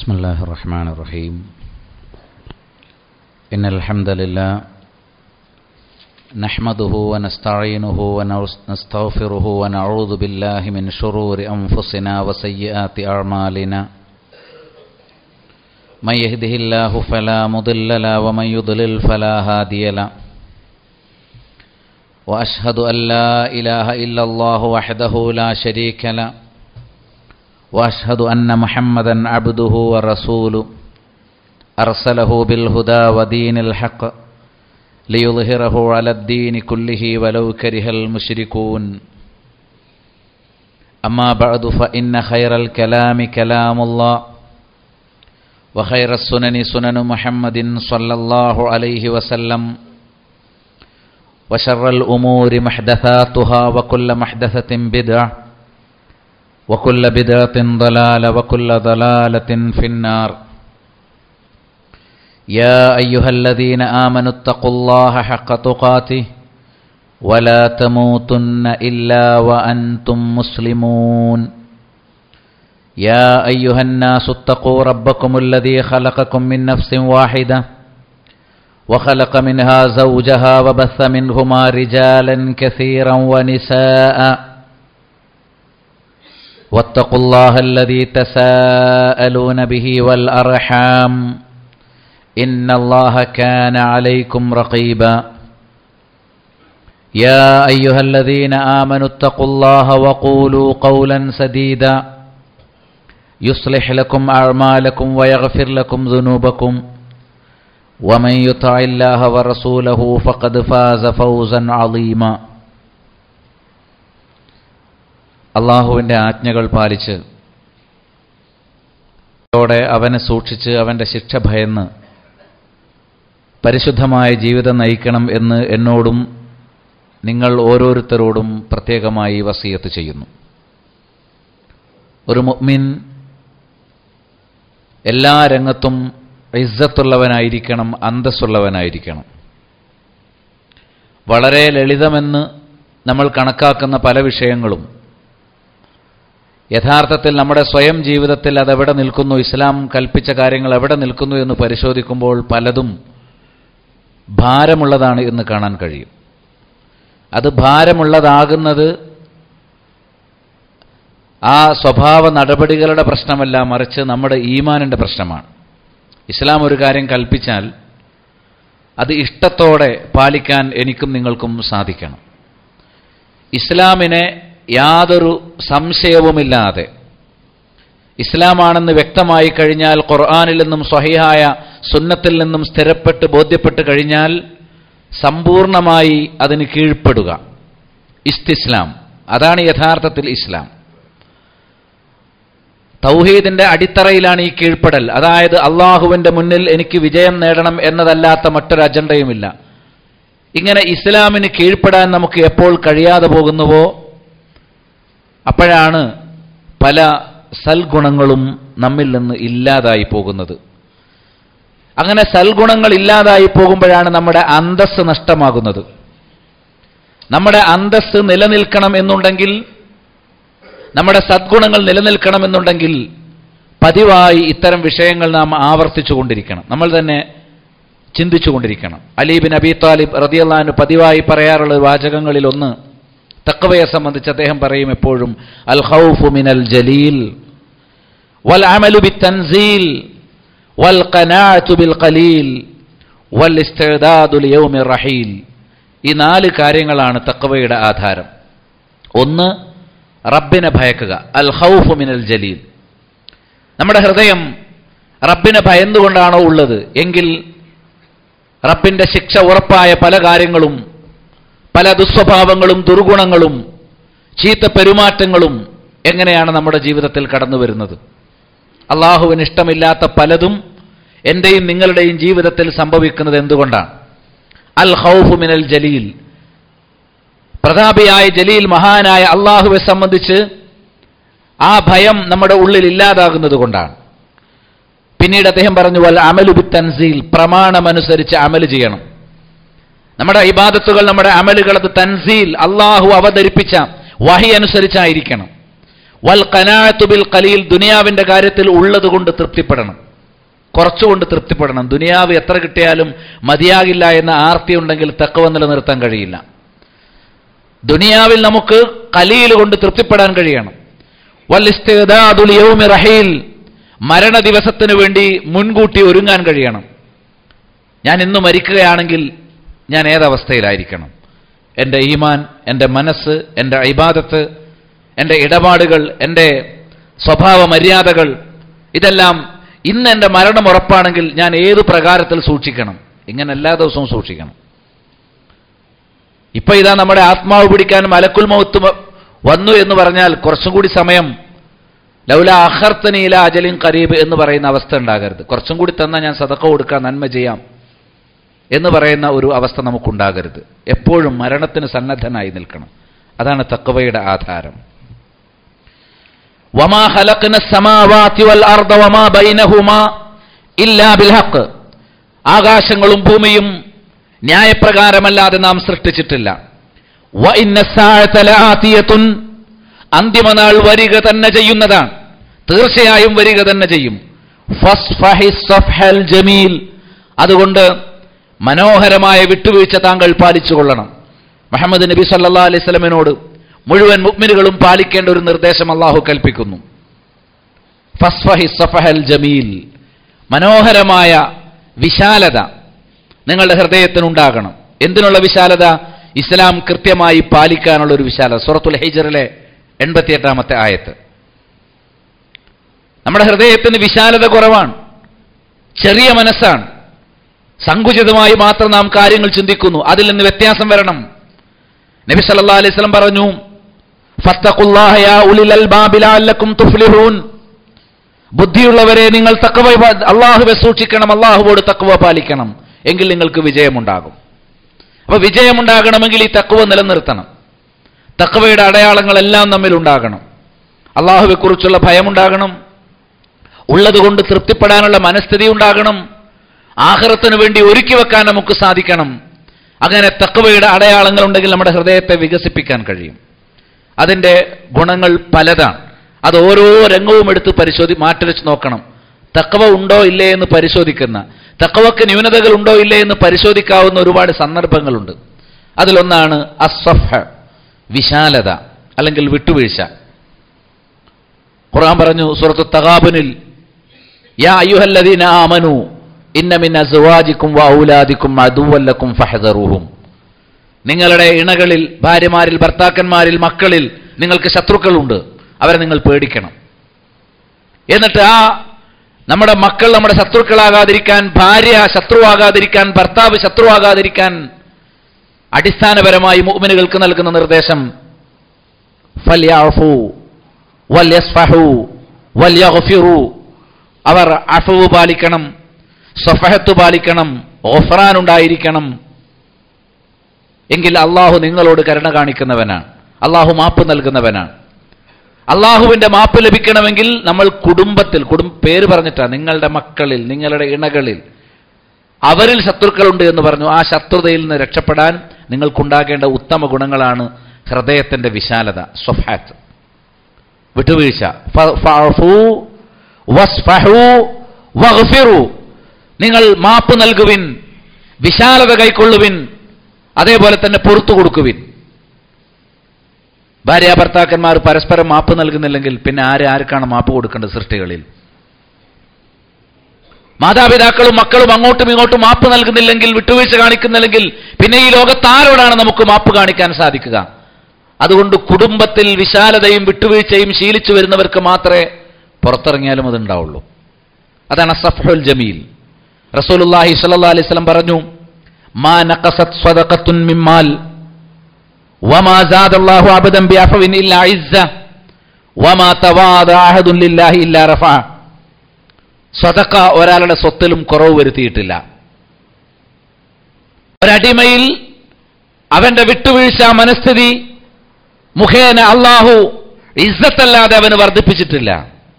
بسم الله الرحمن الرحيم إن الحمد لله نحمده ونستعينه ونستغفره ونعوذ بالله من شرور أنفسنا وسيئات أعمالنا من يهده الله فلا مضل له ومن يضلل فلا هادي له وأشهد أن لا إله إلا الله وحده لا شريك له واشهد ان محمدا عبده ورسوله ارسله بالهدى ودين الحق ليظهره على الدين كله ولو كره المشركون اما بعد فان خير الكلام كلام الله وخير السنن سنن محمد صلى الله عليه وسلم وشر الامور محدثاتها وكل محدثه بدعه وكل بدعة ضلالة وكل ضلالة في النار يا أيها الذين آمنوا اتقوا الله حق تقاته ولا تموتن إلا وأنتم مسلمون يا أيها الناس اتقوا ربكم الذي خلقكم من نفس واحدة وخلق منها زوجها وبث منهما رجالا كثيرا ونساءً واتقوا الله الذي تساءلون به والأرحام إن الله كان عليكم رقيبا يا أيها الذين آمنوا اتقوا الله وقولوا قولا سديدا يصلح لكم أعمالكم ويغفر لكم ذنوبكم ومن يطع الله ورسوله فقد فاز فوزا عظيما അള്ളാഹുവിൻ്റെ ആജ്ഞകൾ പാലിച്ച് ോടെ അവനെ സൂക്ഷിച്ച് അവൻ്റെ ശിക്ഷ ഭയന്ന് പരിശുദ്ധമായ ജീവിതം നയിക്കണം എന്ന് എന്നോടും നിങ്ങൾ ഓരോരുത്തരോടും പ്രത്യേകമായി വസീയത്ത് ചെയ്യുന്നു ഒരു മുഅ്മിൻ എല്ലാ രംഗത്തും ഇസ്സത്തുള്ളവനായിരിക്കണം അന്തസ്സുള്ളവനായിരിക്കണം വളരെ ലളിതമെന്ന് നമ്മൾ കണക്കാക്കുന്ന പല വിഷയങ്ങളും യഥാർത്ഥത്തിൽ നമ്മുടെ സ്വയം ജീവിതത്തിൽ അതെവിടെ നിൽക്കുന്നു ഇസ്ലാം കൽപ്പിച്ച കാര്യങ്ങൾ എവിടെ നിൽക്കുന്നു എന്ന് പരിശോധിക്കുമ്പോൾ പലതും ഭാരമുള്ളതാണ് എന്ന് കാണാൻ കഴിയും അത് ഭാരമുള്ളതാകുന്നത് ആ സ്വഭാവ നടപടികളുടെ പ്രശ്നമല്ല മറിച്ച് നമ്മുടെ ഈമാനിൻ്റെ പ്രശ്നമാണ് ഇസ്ലാം ഒരു കാര്യം കൽപ്പിച്ചാൽ അത് ഇഷ്ടത്തോടെ പാലിക്കാൻ എനിക്കും നിങ്ങൾക്കും സാധിക്കണം ഇസ്ലാമിനെ യാതൊരു സംശയവുമില്ലാതെ ഇസ്ലാമാണെന്ന് വ്യക്തമായി കഴിഞ്ഞാൽ ഖുർആാനിൽ നിന്നും സ്വഹിഹായ സുന്നത്തിൽ നിന്നും സ്ഥിരപ്പെട്ട് ബോധ്യപ്പെട്ട് കഴിഞ്ഞാൽ സമ്പൂർണമായി അതിന് കീഴ്പ്പെടുക ഇസ്തിസ്ലാം അതാണ് യഥാർത്ഥത്തിൽ ഇസ്ലാം തൗഹീദിന്റെ അടിത്തറയിലാണ് ഈ കീഴ്പ്പെടൽ അതായത് അള്ളാഹുവിന്റെ മുന്നിൽ എനിക്ക് വിജയം നേടണം എന്നതല്ലാത്ത മറ്റൊരു അജണ്ടയുമില്ല ഇങ്ങനെ ഇസ്ലാമിന് കീഴ്പ്പെടാൻ നമുക്ക് എപ്പോൾ കഴിയാതെ പോകുന്നുവോ അപ്പോഴാണ് പല സൽഗുണങ്ങളും നമ്മിൽ നിന്ന് ഇല്ലാതായി പോകുന്നത് അങ്ങനെ സൽഗുണങ്ങൾ ഇല്ലാതായി പോകുമ്പോഴാണ് നമ്മുടെ അന്തസ് നഷ്ടമാകുന്നത് നമ്മുടെ അന്തസ് നിലനിൽക്കണം എന്നുണ്ടെങ്കിൽ നമ്മുടെ സദ്ഗുണങ്ങൾ നിലനിൽക്കണം എന്നുണ്ടെങ്കിൽ പതിവായി ഇത്തരം വിഷയങ്ങൾ നാം ആവർത്തിച്ചു കൊണ്ടിരിക്കണം നമ്മൾ തന്നെ ചിന്തിച്ചു കൊണ്ടിരിക്കണം അലീബിൻ അബി താലിബ് റതിയല്ലാന് പതിവായി പറയാറുള്ള വാചകങ്ങളിൽ ഒന്ന് തക്കവയെ സംബന്ധിച്ച് അദ്ദേഹം പറയും എപ്പോഴും അൽ ഖൗഫു മിനൽ ജലീൽ വൽ അമലു ബി തൻസീൽ വൽ ഖനാഅതു ബിൽ ഖലീൽ വൽ ഇസ്തിഅദാദു ലിയൗമി റഹീൽ ഈ നാല് കാര്യങ്ങളാണ് തക്കവയുടെ ആധാരം ഒന്ന് റബ്ബിനെ ഭയക്കുക അൽ ഖൗഫു മിനൽ ജലീൽ നമ്മുടെ ഹൃദയം റബ്ബിനെ ഭയന്നുകൊണ്ടാണോ ഉള്ളത് എങ്കിൽ റബ്ബിന്റെ ശിക്ഷ ഉറപ്പായ പല കാര്യങ്ങളും പല ദുസ്വഭാവങ്ങളും ദുർഗുണങ്ങളും ചീത്ത പെരുമാറ്റങ്ങളും എങ്ങനെയാണ് നമ്മുടെ ജീവിതത്തിൽ കടന്നു വരുന്നത് അള്ളാഹുവിന് ഇഷ്ടമില്ലാത്ത പലതും എൻ്റെയും നിങ്ങളുടെയും ജീവിതത്തിൽ സംഭവിക്കുന്നത് എന്തുകൊണ്ടാണ് അൽ ഹൗഫു മിനൽ ജലീൽ പ്രതാപിയായ ജലീൽ മഹാനായ അള്ളാഹുവെ സംബന്ധിച്ച് ആ ഭയം നമ്മുടെ ഉള്ളിൽ ഇല്ലാതാകുന്നത് കൊണ്ടാണ് പിന്നീട് അദ്ദേഹം പറഞ്ഞു വൽ അമലു ബി തൻസീൽ പ്രമാണമനുസരിച്ച് അമല് ചെയ്യണം നമ്മുടെ ഇബാദത്തുകൾ നമ്മുടെ അമലുകൾ അത് തൻസീൽ അള്ളാഹു അവതരിപ്പിച്ച വഹി അനുസരിച്ചായിരിക്കണം വൽ കനാഅത്തു ബിൽ ഖലീൽ ദുനിയാവിന്റെ കാര്യത്തിൽ ഉള്ളത് കൊണ്ട് തൃപ്തിപ്പെടണം കുറച്ചുകൊണ്ട് തൃപ്തിപ്പെടണം ദുനിയാവ് എത്ര കിട്ടിയാലും മതിയാകില്ല എന്ന ആർത്തി ഉണ്ടെങ്കിൽ തക്കവ നിലനിർത്താൻ കഴിയില്ല ദുനിയാവിൽ നമുക്ക് കലീൽ കൊണ്ട് തൃപ്തിപ്പെടാൻ കഴിയണം വൽ ഇസ്തിഗ്ദാദുൽ യൗമി റഹീൽ മരണ ദിവസത്തിനു വേണ്ടി മുൻകൂട്ടി ഒരുങ്ങാൻ കഴിയണം ഞാൻ ഇന്ന് മരിക്കുകയാണെങ്കിൽ ഞാൻ ഏതവസ്ഥയിലായിരിക്കണം എൻ്റെ ഈമാൻ എൻ്റെ മനസ്സ് എൻ്റെ ഇബാദത്ത് എൻ്റെ ഇടപാടുകൾ എൻ്റെ സ്വഭാവ മര്യാദകൾ ഇതെല്ലാം ഇന്ന് എൻ്റെ മരണം ഉറപ്പാണെങ്കിൽ ഞാൻ ഏത് പ്രകാരത്തിൽ സൂക്ഷിക്കണം ഇങ്ങനെ എല്ലാ ദിവസവും സൂക്ഷിക്കണം ഇപ്പൊ ഇതാ നമ്മുടെ ആത്മാവ് പിടിക്കാൻ മലക്കുൽ മൗത്ത് മ- വന്നു എന്ന് പറഞ്ഞാൽ കുറച്ചും കൂടി സമയം ലൗല അഹർത്തനീല അജലിൻ കരീബ് എന്ന് പറയുന്ന അവസ്ഥ ഉണ്ടാകരുത് കുറച്ചും കൂടി തന്നാൽ ഞാൻ സതക്ക കൊടുക്കാൻ നന്മ ചെയ്യാം എന്ന് പറയുന്ന ഒരു അവസ്ഥ നമുക്കുണ്ടാകരുത് എപ്പോഴും മരണത്തിന് സന്നദ്ധനായി നിൽക്കണം അതാണ് തക്കവയുടെ ആധാരം വമാ ഖലഖ്ന സമാവാതി വൽ അർദ വമാ ബൈനഹുമാ ഇല്ലാ ബിൽ ഹഖ് ആകാശങ്ങളും ഭൂമിയും ന്യായപ്രകാരമല്ലാതെ നാം സൃഷ്ടിച്ചിട്ടില്ല വ ഇന്ന സാഅത ലആതിയത്തുൻ അന്തിമനാൾ വരിക തന്നെ ചെയ്യുന്നതാണ് തീർച്ചയായും വരിക തന്നെ ചെയ്യും ഫസ്ഫഹി സഫ്ഹൽ ജമീൽ അതുകൊണ്ട് മനോഹരമായ വിട്ടുവീഴ്ച താങ്കൾ പാലിച്ചുകൊള്ളണം മുഹമ്മദ് നബി സല്ലാ അലൈഹി സ്വലമിനോട് മുഴുവൻ മുഗ്മിനുകളും പാലിക്കേണ്ട ഒരു നിർദ്ദേശം അള്ളാഹു കൽപ്പിക്കുന്നു ഫസ്ഫഹി സഫഹൽ ജമീൽ മനോഹരമായ വിശാലത നിങ്ങളുടെ ഹൃദയത്തിനുണ്ടാകണം എന്തിനുള്ള വിശാലത ഇസ്ലാം കൃത്യമായി പാലിക്കാനുള്ള ഒരു വിശാലത സൂറത്തുൽ ഹൈജറിലെ എൺപത്തിയെട്ടാമത്തെ ആയത്ത് നമ്മുടെ ഹൃദയത്തിന് വിശാലത കുറവാണ് ചെറിയ മനസ്സാണ് സങ്കുചിതമായി മാത്രം നാം കാര്യങ്ങൾ ചിന്തിക്കുന്നു അതിൽ നിന്ന് വ്യത്യാസം വരണം നബി സല്ലല്ലാഹു അലൈഹി വസല്ലം പറഞ്ഞു ഫത്തഖുല്ലാഹ യാ ഉലിൽ അൽബാബി ലഅല്ലക്കും തുഫ്ലിഹൂൻ ബുദ്ധിയുള്ളവരെ നിങ്ങൾ തക്കവ അള്ളാഹുവെ സൂക്ഷിക്കണം അള്ളാഹുവോട് തക്കവ പാലിക്കണം എങ്കിൽ നിങ്ങൾക്ക് വിജയമുണ്ടാകും അപ്പൊ വിജയമുണ്ടാകണമെങ്കിൽ ഈ തക്കവ നിലനിർത്തണം തക്കവയുടെ അടയാളങ്ങളെല്ലാം നമ്മിൽ ഉണ്ടാകണം അള്ളാഹുവെക്കുറിച്ചുള്ള ഭയമുണ്ടാകണം ഉള്ളതുകൊണ്ട് തൃപ്തിപ്പെടാനുള്ള മനസ്ഥിതി ഉണ്ടാകണം ആഹ്റത്തിന് വേണ്ടി ഒരുക്കി വെക്കാൻ നമുക്ക് സാധിക്കണം അങ്ങനെ തക്കവയുടെ അടയാളങ്ങൾ ഉണ്ടെങ്കിൽ നമ്മുടെ ഹൃദയത്തെ വികസിപ്പിക്കാൻ കഴിയും അതിൻ്റെ ഗുണങ്ങൾ പലതാണ് അത് ഓരോ രംഗവും എടുത്ത് പരിശോധി മാറ്റിവെച്ച് നോക്കണം തക്കവ ഉണ്ടോ ഇല്ലേ എന്ന് പരിശോധിക്കുന്ന തക്കവക്ക് ന്യൂനതകൾ ഉണ്ടോ ഇല്ലേ എന്ന് പരിശോധിക്കാവുന്ന ഒരുപാട് സന്ദർഭങ്ങളുണ്ട് അതിലൊന്നാണ് അസ്വഫ വിശാലത അല്ലെങ്കിൽ വിട്ടുവീഴ്ച ഖുർആൻ പറഞ്ഞു സൂറത്തു തഗാബുനിൽ യാ അയ്യുഹല്ലദീന ആമനു ഇന്ന മിൻ അസ്വാജിക്കും വഔലാദിക്കും അദുവല്ലക്കും ഫഹദറുഹും നിങ്ങളുടെ ഇണകളിൽ ഭാര്യമാരിൽ ഭർത്താക്കന്മാരിൽ മക്കളിൽ നിങ്ങൾക്ക് ശത്രുക്കളുണ്ട് അവരെ നിങ്ങൾ പേടിക്കണം എന്നിട്ട് ആ നമ്മുടെ മക്കൾ നമ്മുടെ ശത്രുക്കളാകാതിരിക്കാൻ ഭാര്യ ശത്രുവാകാതിരിക്കാൻ ഭർത്താവ് ശത്രുവാകാതിരിക്കാൻ അടിസ്ഥാനപരമായി മുഅ്മിനുകൾക്ക് നൽകുന്ന നിർദ്ദേശം ഫല്യഅഫു വല്യസ്ഫഹു വല്യഗ്ഫിറു അവർ അഫവ് പാലിക്കണം സ്വഫഹത്ത് പാലിക്കണം ഓഫറാൻ ഉണ്ടായിരിക്കണം എങ്കിൽ അള്ളാഹു നിങ്ങളോട് കരുണ കാണിക്കുന്നവനാണ് അള്ളാഹു മാപ്പ് നൽകുന്നവനാണ് അള്ളാഹുവിന്റെ മാപ്പ് ലഭിക്കണമെങ്കിൽ നമ്മൾ കുടുംബത്തിൽ കുടുംബ പേര് പറഞ്ഞിട്ടാ നിങ്ങളുടെ മക്കളിൽ നിങ്ങളുടെ ഇണകളിൽ അവരിൽ ശത്രുക്കളുണ്ട് എന്ന് പറഞ്ഞു ആ ശത്രുതയിൽ നിന്ന് രക്ഷപ്പെടാൻ നിങ്ങൾക്കുണ്ടാകേണ്ട ഉത്തമ ഗുണങ്ങളാണ് ഹൃദയത്തിന്റെ വിശാലത സ്വഫാത്ത് വിട്ടുവീഴ്ച ഫ- ഫഅഫു വസ്ഫഹു വഗ്ഫിറു. നിങ്ങൾ മാപ്പ് നൽകുവിൻ വിശാലത കൈക്കൊള്ളുവിൻ അതേപോലെ തന്നെ പുറത്തു കൊടുക്കുവിൻ ഭാര്യ ഭർത്താക്കന്മാർ പരസ്പരം മാപ്പ് നൽകുന്നില്ലെങ്കിൽ പിന്നെ ആര് ആർക്കാണ് മാപ്പ് കൊടുക്കേണ്ടത് സൃഷ്ടികളിൽ മാതാപിതാക്കളും മക്കളും അങ്ങോട്ടും ഇങ്ങോട്ടും മാപ്പ് നൽകുന്നില്ലെങ്കിൽ വിട്ടുവീഴ്ച കാണിക്കുന്നില്ലെങ്കിൽ പിന്നെ ഈ ലോകത്ത് ആരോടാണ് നമുക്ക് മാപ്പ് കാണിക്കാൻ സാധിക്കുക അതുകൊണ്ട് കുടുംബത്തിൽ വിശാലതയും വിട്ടുവീഴ്ചയും ശീലിച്ചു വരുന്നവർക്ക് മാത്രമേ പുറത്തിറങ്ങിയാലും അതുണ്ടാവുള്ളൂ അതാണ് സഫുൽ ജമീൽ റസൂലുള്ളാഹി സ്വല്ലല്ലാഹി അലൈഹി വസല്ലം പറഞ്ഞു മാ നഖസത് സ്വദഖത്തുൻ മിമ്മാൽ വമാ സാദല്ലാഹു അബദൻ ബിഅഫവിൻ ഇല്ലാ ഇസ്സ വമാ തവാദ അഹദുൻ ലില്ലാഹി ഇല്ലാ റഫഅ സ്വതക്ക ഒരാളുടെ സ്വത്തിലും കുറവ് വരുത്തിയിട്ടില്ല ഒരടിമയിൽ അവന്റെ വിട്ടുവീഴ്ച മനസ്ഥിതി മുഖേന അള്ളാഹു ഇസ്സത്തല്ലാതെ അവന് വർദ്ധിപ്പിച്ചിട്ടില്ല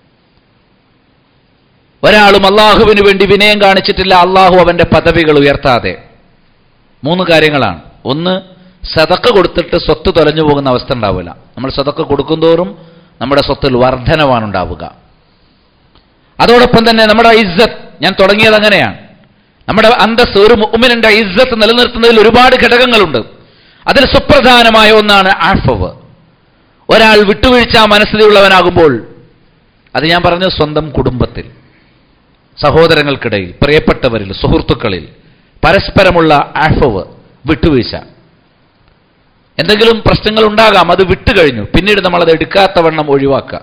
ഒരാളും അള്ളാഹുവിന് വേണ്ടി വിനയം കാണിച്ചിട്ടില്ല അള്ളാഹു അവന്റെ പദവികൾ ഉയർത്താതെ മൂന്ന് കാര്യങ്ങളാണ് ഒന്ന് സതക്ക കൊടുത്തിട്ട് സ്വത്ത് തൊലഞ്ഞു പോകുന്ന അവസ്ഥ ഉണ്ടാവില്ല നമ്മൾ സതക്ക കൊടുക്കുന്തോറും നമ്മുടെ സ്വത്തിൽ വർധനവാണ് ഉണ്ടാവുക അതോടൊപ്പം തന്നെ നമ്മുടെ ഇസ്സത്ത് ഞാൻ തുടങ്ങിയത് അങ്ങനെയാണ് നമ്മുടെ അന്തസ് ഒരു മുഅ്മിനിന്റെ ഇസ്സത്ത് നിലനിർത്തുന്നതിൽ ഒരുപാട് ഘടകങ്ങളുണ്ട് അതിൽ സുപ്രധാനമായ ഒന്നാണ് ആഫവ് ഒരാൾ വിട്ടുവീഴ്ച മനസ്സിലുള്ളവനാകുമ്പോൾ അത് ഞാൻ പറഞ്ഞു സ്വന്തം കുടുംബത്തിൽ സഹോദരങ്ങൾക്കിടയിൽ പ്രിയപ്പെട്ടവരിൽ സുഹൃത്തുക്കളിൽ പരസ്പരമുള്ള ആഫവ് വിട്ടുവീഴ്ച എന്തെങ്കിലും പ്രശ്നങ്ങൾ ഉണ്ടാകാം അത് വിട്ടുകഴിഞ്ഞു പിന്നീട് നമ്മൾ അത് എടുക്കാത്ത വണ്ണം ഒഴിവാക്കുക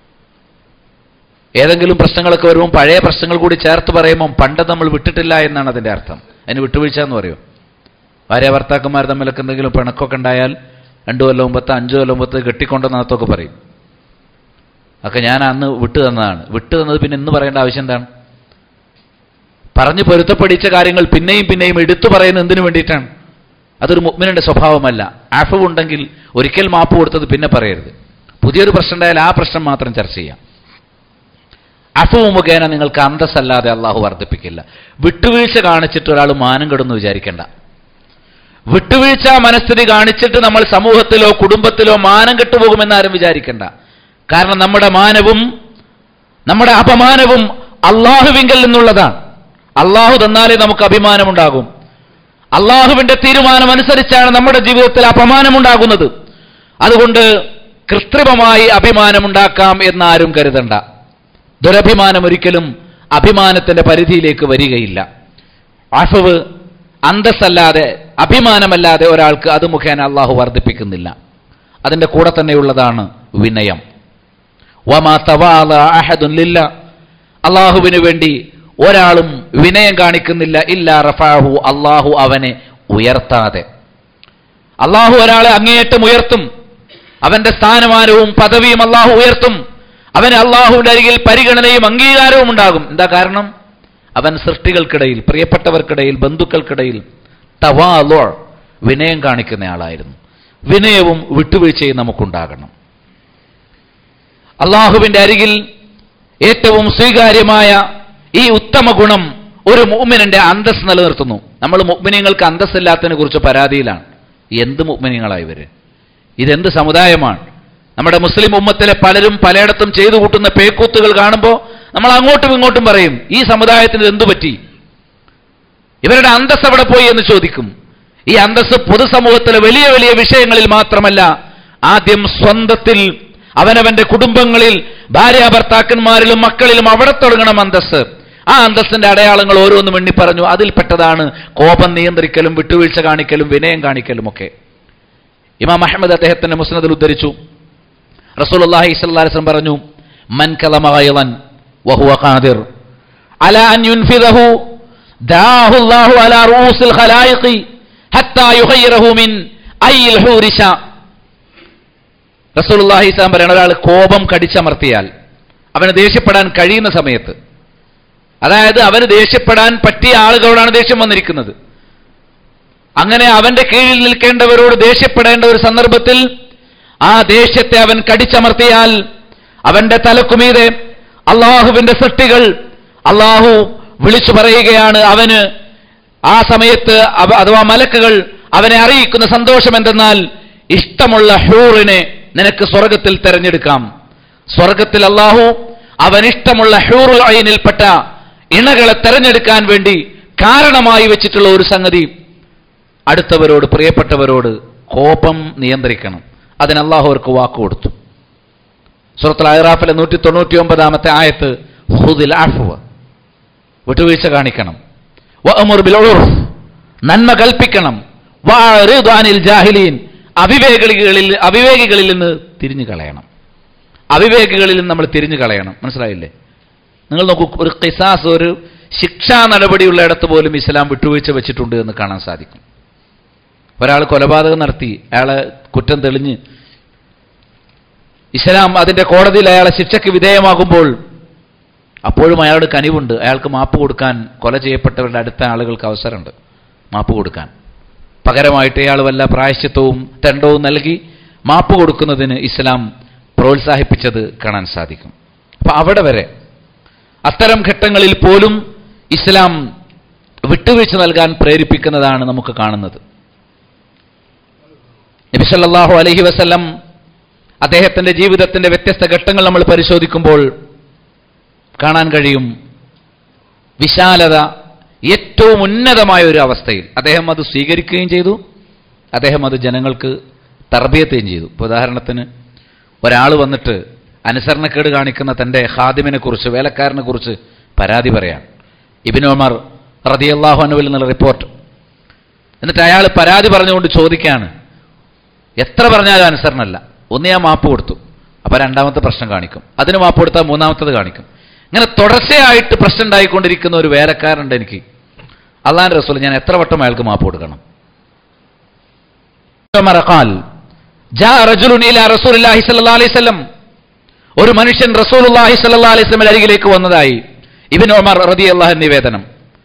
ഏതെങ്കിലും പ്രശ്നങ്ങളൊക്കെ വരുമ്പോൾ പഴയ പ്രശ്നങ്ങൾ കൂടി ചേർത്ത് പറയുമ്പോൾ പണ്ട് നമ്മൾ വിട്ടിട്ടില്ല എന്നാണ് അതിന്റെ അർത്ഥം അതിന് വിട്ടുവീഴ്ച എന്ന് പറയും ഭാര്യ ഭർത്താക്കന്മാർ തമ്മിലൊക്കെ എന്തെങ്കിലും പിണക്കൊക്കെ ഉണ്ടായാൽ രണ്ടു കൊല്ലം മുമ്പത്ത് അഞ്ചു കൊല്ലം മുമ്പത്ത് കെട്ടിക്കൊണ്ടെന്നകത്തൊക്കെ പറയും ഒക്കെ ഞാൻ അന്ന് വിട്ടു തന്നതാണ് വിട്ടു തന്നത് പിന്നെ ഇന്ന് പറയേണ്ട ആവശ്യം എന്താണ് പറഞ്ഞു പൊരുത്തപ്പെടിച്ച കാര്യങ്ങൾ പിന്നെയും പിന്നെയും എടുത്തു പറയുന്നത് എന്തിനു വേണ്ടിയിട്ടാണ് അതൊരു മുഗ്മിനുടെ സ്വഭാവമല്ല ആഫവ് ഉണ്ടെങ്കിൽ ഒരിക്കൽ മാപ്പ് കൊടുത്തത് പിന്നെ പറയരുത് പുതിയൊരു പ്രശ്നം ഉണ്ടായാൽ ആ പ്രശ്നം മാത്രം ചർച്ച ചെയ്യാം അഫവ് മുഖേന നിങ്ങൾക്ക് അന്തസ്സല്ലാതെ അള്ളാഹു വർദ്ധിപ്പിക്കില്ല വിട്ടുവീഴ്ച കാണിച്ചിട്ട് ഒരാൾ മാനം കെടുന്നു വിചാരിക്കേണ്ട വിട്ടുവീഴ്ച മനസ്ഥിതി കാണിച്ചിട്ട് നമ്മൾ സമൂഹത്തിലോ കുടുംബത്തിലോ മാനം കെട്ടുപോകുമെന്ന് ആരും വിചാരിക്കേണ്ട കാരണം നമ്മുടെ മാനവും നമ്മുടെ അപമാനവും അള്ളാഹുവിങ്കൽ നിന്നുള്ളതാണ് അള്ളാഹു തന്നാലേ നമുക്ക് അഭിമാനമുണ്ടാകും അള്ളാഹുവിന്റെ തീരുമാനം അനുസരിച്ചാണ് നമ്മുടെ ജീവിതത്തിൽ അപമാനമുണ്ടാകുന്നത് അതുകൊണ്ട് കൃത്രിമമായി അഭിമാനമുണ്ടാക്കാം എന്നാരും കരുതണ്ട ദുരഭിമാനം ഒരിക്കലും അഭിമാനത്തിന്റെ പരിധിയിലേക്ക് വരികയില്ല ആഫവ് അന്തസ്സല്ലാതെ അഭിമാനമല്ലാതെ ഒരാൾക്ക് അത് മുഖേന അള്ളാഹു വർദ്ധിപ്പിക്കുന്നില്ല അതിന്റെ കൂടെ തന്നെയുള്ളതാണ് വിനയം വമാ തവാല അഹദുൻ ലില്ല അള്ളാഹുവിന് വേണ്ടി ഒരാളും വിനയം കാണിക്കുന്നില്ല ഇല്ല റഫാഹു അള്ളാഹു അവനെ ഉയർത്താതെ അള്ളാഹു ഒരാളെ അങ്ങേയറ്റം ഉയർത്തും അവന്റെ സ്ഥാനമാനവും പദവിയും അള്ളാഹു ഉയർത്തും അവന് അള്ളാഹുവിന്റെ അരികിൽ പരിഗണനയും അംഗീകാരവും ഉണ്ടാകും എന്താ കാരണം അവൻ സൃഷ്ടികൾക്കിടയിൽ പ്രിയപ്പെട്ടവർക്കിടയിൽ ബന്ധുക്കൾക്കിടയിൽ തവാലോ വിനയം കാണിക്കുന്ന ആളായിരുന്നു വിനയവും വിട്ടുവീഴ്ചയും നമുക്കുണ്ടാകണം അള്ളാഹുവിന്റെ അരികിൽ ഏറ്റവും സ്വീകാര്യമായ ഈ ഉത്തമ ഗുണം ഒരു മുഅ്മിനിന്റെ അന്തസ് നിലനിർത്തുന്നു നമ്മൾ മുഅ്മിനീങ്ങൾക്ക് അന്തസ്സില്ലാത്തതിനെ കുറിച്ച് പരാതിയിലാണ് എന്ത് മുഅ്മിനീങ്ങളായി ഇവര് ഇതെന്ത് സമുദായമാണ് നമ്മുടെ മുസ്ലിം ഉമ്മത്തിലെ പലരും പലയിടത്തും ചെയ്തു കൂട്ടുന്ന പേക്കൂത്തുകൾ കാണുമ്പോൾ നമ്മൾ അങ്ങോട്ടും ഇങ്ങോട്ടും പറയും ഈ സമുദായത്തിന് എന്തു പറ്റി ഇവരുടെ അന്തസ് എവിടെ പോയി എന്ന് ചോദിക്കും ഈ അന്തസ് പൊതുസമൂഹത്തിലെ വലിയ വലിയ വിഷയങ്ങളിൽ മാത്രമല്ല ആദ്യം സ്വന്തത്തിൽ അവനവന്റെ കുടുംബങ്ങളിൽ ഭാര്യ ഭർത്താക്കന്മാരിലും മക്കളിലും അവിടെ തുടങ്ങണം അന്തസ് ആ അന്തസ്സിന്റെ അടയാളങ്ങൾ ഓരോന്നും എണ്ണി പറഞ്ഞു അതിൽപ്പെട്ടതാണ് കോപം നിയന്ത്രിക്കലും വിട്ടുവീഴ്ച കാണിക്കലും വിനയം കാണിക്കലും ഒക്കെ ഇമാം അഹമ്മദ് അദ്ദേഹത്തിന്റെ മുസ്നദിൽ ഉദ്ധരിച്ചു റസൂലുള്ളാഹി സ്വല്ലല്ലാഹി അലൈഹി വസല്ലം പറഞ്ഞു മൻ കലമ ഗൈളൻ വഹുവ ഖാദിർ അല അൻ യുൻഫിദഹു ദാഹു അല്ലാഹു അലാ റൂസിൽ ഖലായിഖി ഹത്താ യുഗയ്യിറഹു മിൻ അയ്യിൽ ഹൂരിശ റസൂലുള്ളാഹി സ്വല്ലം പറയുന്ന ഒരാൾ കോപം കടിച്ചമർത്തിയാൽ അവന് ദേഷ്യപ്പെടാൻ കഴിയുന്ന സമയത്ത് അതായത് അവന് ദേഷ്യപ്പെടാൻ പറ്റിയ ആളുകളോടാണ് ദേഷ്യം വന്നിരിക്കുന്നത് അങ്ങനെ അവന്റെ കീഴിൽ നിൽക്കേണ്ടവരോട് ദേഷ്യപ്പെടേണ്ട ഒരു സന്ദർഭത്തിൽ ആ ദേഷ്യത്തെ അവൻ കടിച്ചമർത്തിയാൽ അവന്റെ തലക്കുമീതെ അള്ളാഹുവിന്റെ സൃഷ്ടികൾ അള്ളാഹു വിളിച്ചു പറയുകയാണ് അവന് ആ സമയത്ത് അവ- അഥവാ മലക്കുകൾ അവനെ അറിയിക്കുന്ന സന്തോഷം എന്തെന്നാൽ ഇഷ്ടമുള്ള ഹൂറിനെ നിനക്ക് സ്വർഗത്തിൽ തെരഞ്ഞെടുക്കാം സ്വർഗത്തിൽ അള്ളാഹു അവൻ ഇഷ്ടമുള്ള ഹൂറുൽ അയിനിൽപ്പെട്ട ഇണകളെ തെരഞ്ഞെടുക്കാൻ വേണ്ടി കാരണമായി വെച്ചിട്ടുള്ള ഒരു സംഗതി അടുത്തവരോട് പ്രിയപ്പെട്ടവരോട് കോപം നിയന്ത്രിക്കണം അതിന് അള്ളാഹു അവർക്ക് വാക്ക് കൊടുത്തു സുഹൃത്തുൽ അഹ്റാഫിലെ നൂറ്റി തൊണ്ണൂറ്റി ഒമ്പതാമത്തെ ആയത്ത് ഹുദിൽ ആഫുവ വിട്ടുവീഴ്ച കാണിക്കണം വഅമുർ ബിൽ ഉർഫ് നന്മ കൽപ്പിക്കണം വഅറിദ് അനിൽ ജാഹിലീൻ അവിവേകികളിൽ അവിവേകികളിൽ നിന്ന് തിരിഞ്ഞു കളയണം അവിവേകികളിൽ നിന്ന് നമ്മൾ തിരിഞ്ഞു കളയണം മനസ്സിലായില്ലേ നിങ്ങൾ നോക്കൂ ഒരു കിസാസ് ഒരു ശിക്ഷാ നടപടിയുള്ളിടത്ത് പോലും ഇസ്ലാം വിട്ടുവീഴ്ച വെച്ചിട്ടുണ്ട് എന്ന് കാണാൻ സാധിക്കും ഒരാൾ കൊലപാതകം നടത്തി അയാളെ കുറ്റം തെളിഞ്ഞ് ഇസ്ലാം അതിന്റെ കോടതിയിൽ അയാളെ ശിക്ഷയ്ക്ക് വിധേയമാകുമ്പോൾ അപ്പോഴും അയാളുടെ കനിവുണ്ട് അയാൾക്ക് മാപ്പ് കൊടുക്കാൻ കൊല ചെയ്യപ്പെട്ടവരുടെ അടുത്ത ആളുകൾക്ക് അവസരമുണ്ട് മാപ്പ് കൊടുക്കാൻ പകരമായിട്ട് അയാൾ വല്ല പ്രായശ്ചിത്വവും ദണ്ഡവും നൽകി മാപ്പ് കൊടുക്കുന്നതിന് ഇസ്ലാം പ്രോത്സാഹിപ്പിച്ചത് കാണാൻ സാധിക്കും അപ്പൊ അവിടെ വരെ അത്തരം ഘട്ടങ്ങളിൽ പോലും ഇസ്ലാം വിട്ടുവീഴ്ച നൽകാൻ പ്രേരിപ്പിക്കുന്നതാണ് നമുക്ക് കാണുന്നത് നബി സല്ലല്ലാഹു അലൈഹി വസല്ലം അദ്ദേഹത്തിന്റെ ജീവിതത്തിന്റെ വ്യത്യസ്ത ഘട്ടങ്ങൾ നമ്മൾ പരിശോധിക്കുമ്പോൾ കാണാൻ കഴിയും വിശാലത ഏറ്റവും ഉന്നതമായ ഒരു അവസ്ഥയിൽ അദ്ദേഹം അത് സ്വീകരിക്കുകയും ചെയ്തു അദ്ദേഹം അത് ജനങ്ങൾക്ക് തർബീയത്തുകയും ചെയ്തു ഇപ്പോൾ ഉദാഹരണത്തിന് ഒരാൾ വന്നിട്ട് അനുസരണക്കേട് കാണിക്കുന്ന തൻ്റെ ഹാദിമിനെ കുറിച്ച് വേലക്കാരനെ കുറിച്ച് പരാതി പറയാം ഇബിൻ ഉമർ റതിയല്ലാഹു അനുവിൽ നിന്നുള്ള റിപ്പോർട്ട് എന്നിട്ട് അയാൾ പരാതി പറഞ്ഞുകൊണ്ട് ചോദിക്കുകയാണ് എത്ര പറഞ്ഞാലും അനുസരണമല്ല ഒന്ന് ഞാൻ മാപ്പ് കൊടുത്തു അപ്പോൾ രണ്ടാമത്തെ പ്രശ്നം കാണിക്കും അതിന് മാപ്പ് കൊടുത്താൽ മൂന്നാമത്തത് കാണിക്കും ഇങ്ങനെ തുടർച്ചയായിട്ട് പ്രശ്നം ഉണ്ടായിക്കൊണ്ടിരിക്കുന്ന ഒരു വേലക്കാരുണ്ട് എനിക്ക് അള്ളാൻ റസൂൽ ഞാൻ എത്ര വട്ടം അയാൾക്ക് മാപ്പ് കൊടുക്കണം قال جاء رجل الى رسول الله صلى الله عليه وسلم ഒരു മനുഷ്യൻ റസൂലുള്ളാഹി സ്വല്ലല്ലാഹി അലൈഹി വസല്ലം അരികിലേക്ക് വന്നതായി ഇബ്നു ഉമർ റളിയല്ലാഹു അൻഹു നിവേദനം